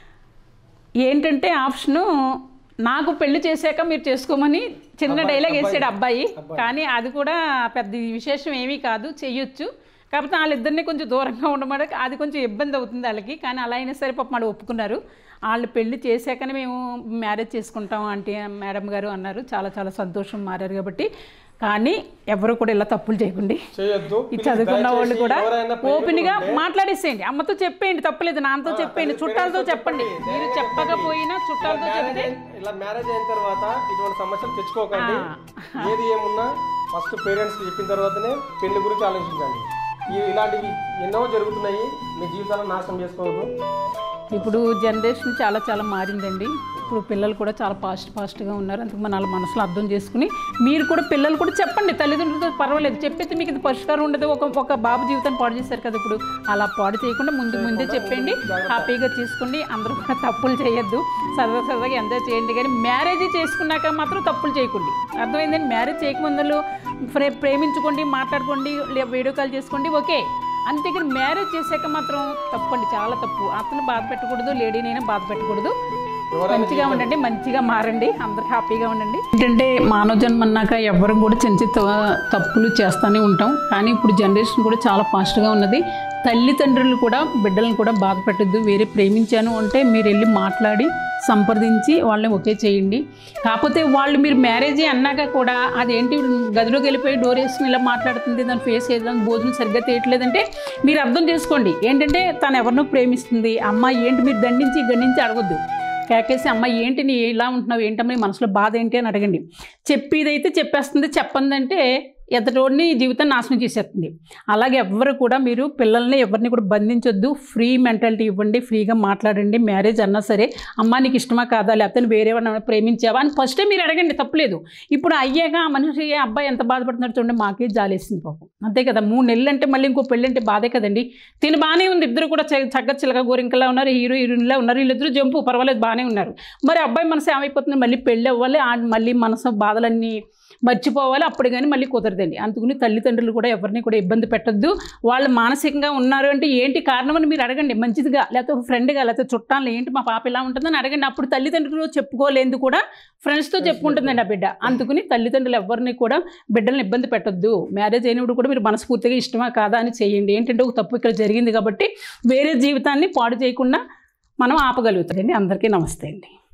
ఏంటంటే ఆప్షను నాకు పెళ్లి చేశాక మీరు చేసుకోమని చిన్న డైలాగ్ వేసాడు అబ్బాయి కానీ అది కూడా పెద్ద విశేషం ఏమీ కాదు చెయ్యొచ్చు కాకపోతే వాళ్ళిద్దరిని కొంచెం దూరంగా ఉండమాట అది కొంచెం ఇబ్బంది అవుతుంది వాళ్ళకి కానీ అలా అయినా సరే పాపం వాళ్ళు ఒప్పుకున్నారు వాళ్ళు పెళ్లి చేశాకనే మేము మ్యారేజ్ చేసుకుంటాం అంటే మేడం గారు అన్నారు చాలా చాలా సంతోషం మారారు కాబట్టి కానీ ఎవరు కూడా ఇలా తప్పులు చేయకండి చేయొద్దు ఈ చదువుకున్న వాళ్ళు దయచేసి కూడా ఎవరైనా ఓపెన్ గా ప్రేమికులు ఉంటే మాట్లాడేసేయండి అమ్మతో చెప్పేయండి తప్పలేదు నాన్నతో చెప్పేయండి చుట్టాలతో చెప్పండి మీరు చెప్పకపోయినా చుట్టాలతో మ్యారేజ్ చెప్తే అయిన- ఇలా మ్యారేజ్ అయిన తర్వాత ఇటువంటి సమస్యలు తెచ్చుకోకండి ఆ. ఏది ఏమున్నా ఫస్ట్ పేరెంట్స్కి చెప్పిన తర్వాతనే పెళ్లి గురించి ఆలోచించండి ఈ ఇలాంటివి ఎన్నో జరుగుతున్నాయి మీ జీవితాలను నాశనం చేసుకోవద్దు ఇప్పుడు జనరేషన్ చాలా చాలా మారిందండి ఇప్పుడు పిల్లలు కూడా చాలా ఫాస్ట్ ఫాస్ట్గా ఉన్నారు అందుకు మన వాళ్ళ మనసులో అర్థం చేసుకుని మీరు కూడా పిల్లలు కూడా చెప్పండి తల్లిదండ్రులతో పర్వాలేదు చెప్పేది మీకు ఇది పరిష్కారం ఉండదు ఒక ఒక బాబు జీవితాన్ని పాడు చేశారు కదా ఇప్పుడు అలా పాడు చేయకుండా ముందు ముందే చెప్పండి హ్యాపీగా చేసుకోండి అందరూ కూడా తప్పులు చేయొద్దు సరదా సరదాగా ఎంజాయ్ చేయండి కానీ మ్యారేజ్ చేసుకున్నాక మాత్రం తప్పులు చేయకండి అర్థమైందండి మ్యారేజ్ చేయకముందులో ప్రే ప్రేమించుకోండి మాట్లాడుకోండి లే వీడియో కాల్ చేసుకోండి ఓకే అంతేకాని మ్యారేజ్ చేశాక మాత్రం తప్పండి చాలా తప్పు అతను బాధ పెట్టకూడదు లేడీనైనా బాధ పెట్టకూడదు మంచిగా ఉండండి మంచిగా మారండి అందరు హ్యాపీగా ఉండండి ఏంటంటే మానవ జన్మ అన్నాక ఎవరు కూడా చిన్న చిన్న తప్పులు చేస్తూనే ఉంటాం కానీ ఇప్పుడు జనరేషన్ కూడా చాలా ఫాస్ట్గా ఉన్నది తల్లిదండ్రులు కూడా బిడ్డలను కూడా బాధ పెట్టద్దు వేరే ప్రేమించాను అంటే మీరు వెళ్ళి మాట్లాడి సంప్రదించి వాళ్ళని ఒకే చేయండి కాకపోతే వాళ్ళు మీరు మ్యారేజ్ అన్నాక కూడా అదేంటి గదిలోకి వెళ్ళిపోయి డోర్ వేసుకుని ఇలా మాట్లాడుతుంది దాని ఫేస్ ఏదైనా భోజనం సరిగ్గా తీయట్లేదంటే మీరు అర్థం చేసుకోండి ఏంటంటే తను ఎవరినో ప్రేమిస్తుంది అమ్మాయి ఏంటి మీరు దండించి గండించి అడగొద్దు కేకేసి అమ్మ ఏంటి నీ ఇలా ఉంటున్నావు ఏంటమ్మా నీ మనసులో బాధ ఏంటి అని అడగండి చెప్పేదైతే చెప్పేస్తుంది చెప్పందంటే ఎదుటోడిని జీవితం నాశనం చేసేస్తుంది అలాగే ఎవ్వరు కూడా మీరు పిల్లల్ని ఎవరిని కూడా బంధించొద్దు ఫ్రీ మెంటాలిటీ ఇవ్వండి ఫ్రీగా మాట్లాడండి మ్యారేజ్ అన్నా సరే అమ్మ నీకు ఇష్టమా కాదా లేకపోతే నువ్వు వేరే వాళ్ళని ప్రేమించావా అని ఫస్టే మీరు అడగండి తప్పలేదు ఇప్పుడు అయ్యాక ఆ మనిషి ఆ అబ్బాయి ఎంత బాధపడుతున్నాడు చూడండి మాకే జాలేసింది పాపం అంతే కదా మూడు నెలలు అంటే మళ్ళీ ఇంకో పెళ్ళి అంటే బాధే కదండి తిని బాగానే ఉంది ఇద్దరు కూడా చ- చక్కగా చిలక గోరింకలా ఉన్నారు హీరో హీరోయిన్లా ఉన్నారు వీళ్ళిద్దరు జంపు పర్వాలేదు బాగానే ఉన్నారు మరి అబ్బాయి మనసు ఏమైపోతుంది మళ్ళీ పెళ్ళి అవ్వాలి ఆ మళ్ళీ మనసు బాధలన్నీ మర్చిపోవాలి అప్పుడు కానీ మళ్ళీ కుదరదండి అందుకని తల్లిదండ్రులు కూడా ఎవరిని కూడా ఇబ్బంది పెట్టద్దు వాళ్ళు మానసికంగా ఉన్నారు అంటే ఏంటి కారణం అని మీరు అడగండి మంచిదిగా లేకపోతే ఒక ఫ్రెండ్గా లేకపోతే చుట్టాలు ఏంటి మా పాప ఇలా ఉంటుందని అడగండి అప్పుడు తల్లిదండ్రులు చెప్పుకోలేదు కూడా ఫ్రెండ్స్తో చెప్పుకుంటుందండి ఆ బిడ్డ అందుకని తల్లిదండ్రులు ఎవరిని కూడా బిడ్డలను ఇబ్బంది పెట్టొద్దు మ్యారేజ్ అయినప్పుడు కూడా మీరు మనస్ఫూర్తిగా ఇష్టమా కాదా అని చేయండి ఏంటంటే ఒక తప్పు ఇక్కడ జరిగింది కాబట్టి వేరే జీవితాన్ని పాడు చేయకుండా మనం ఆపగలుగుతామండి అందరికీ నమస్తే అండి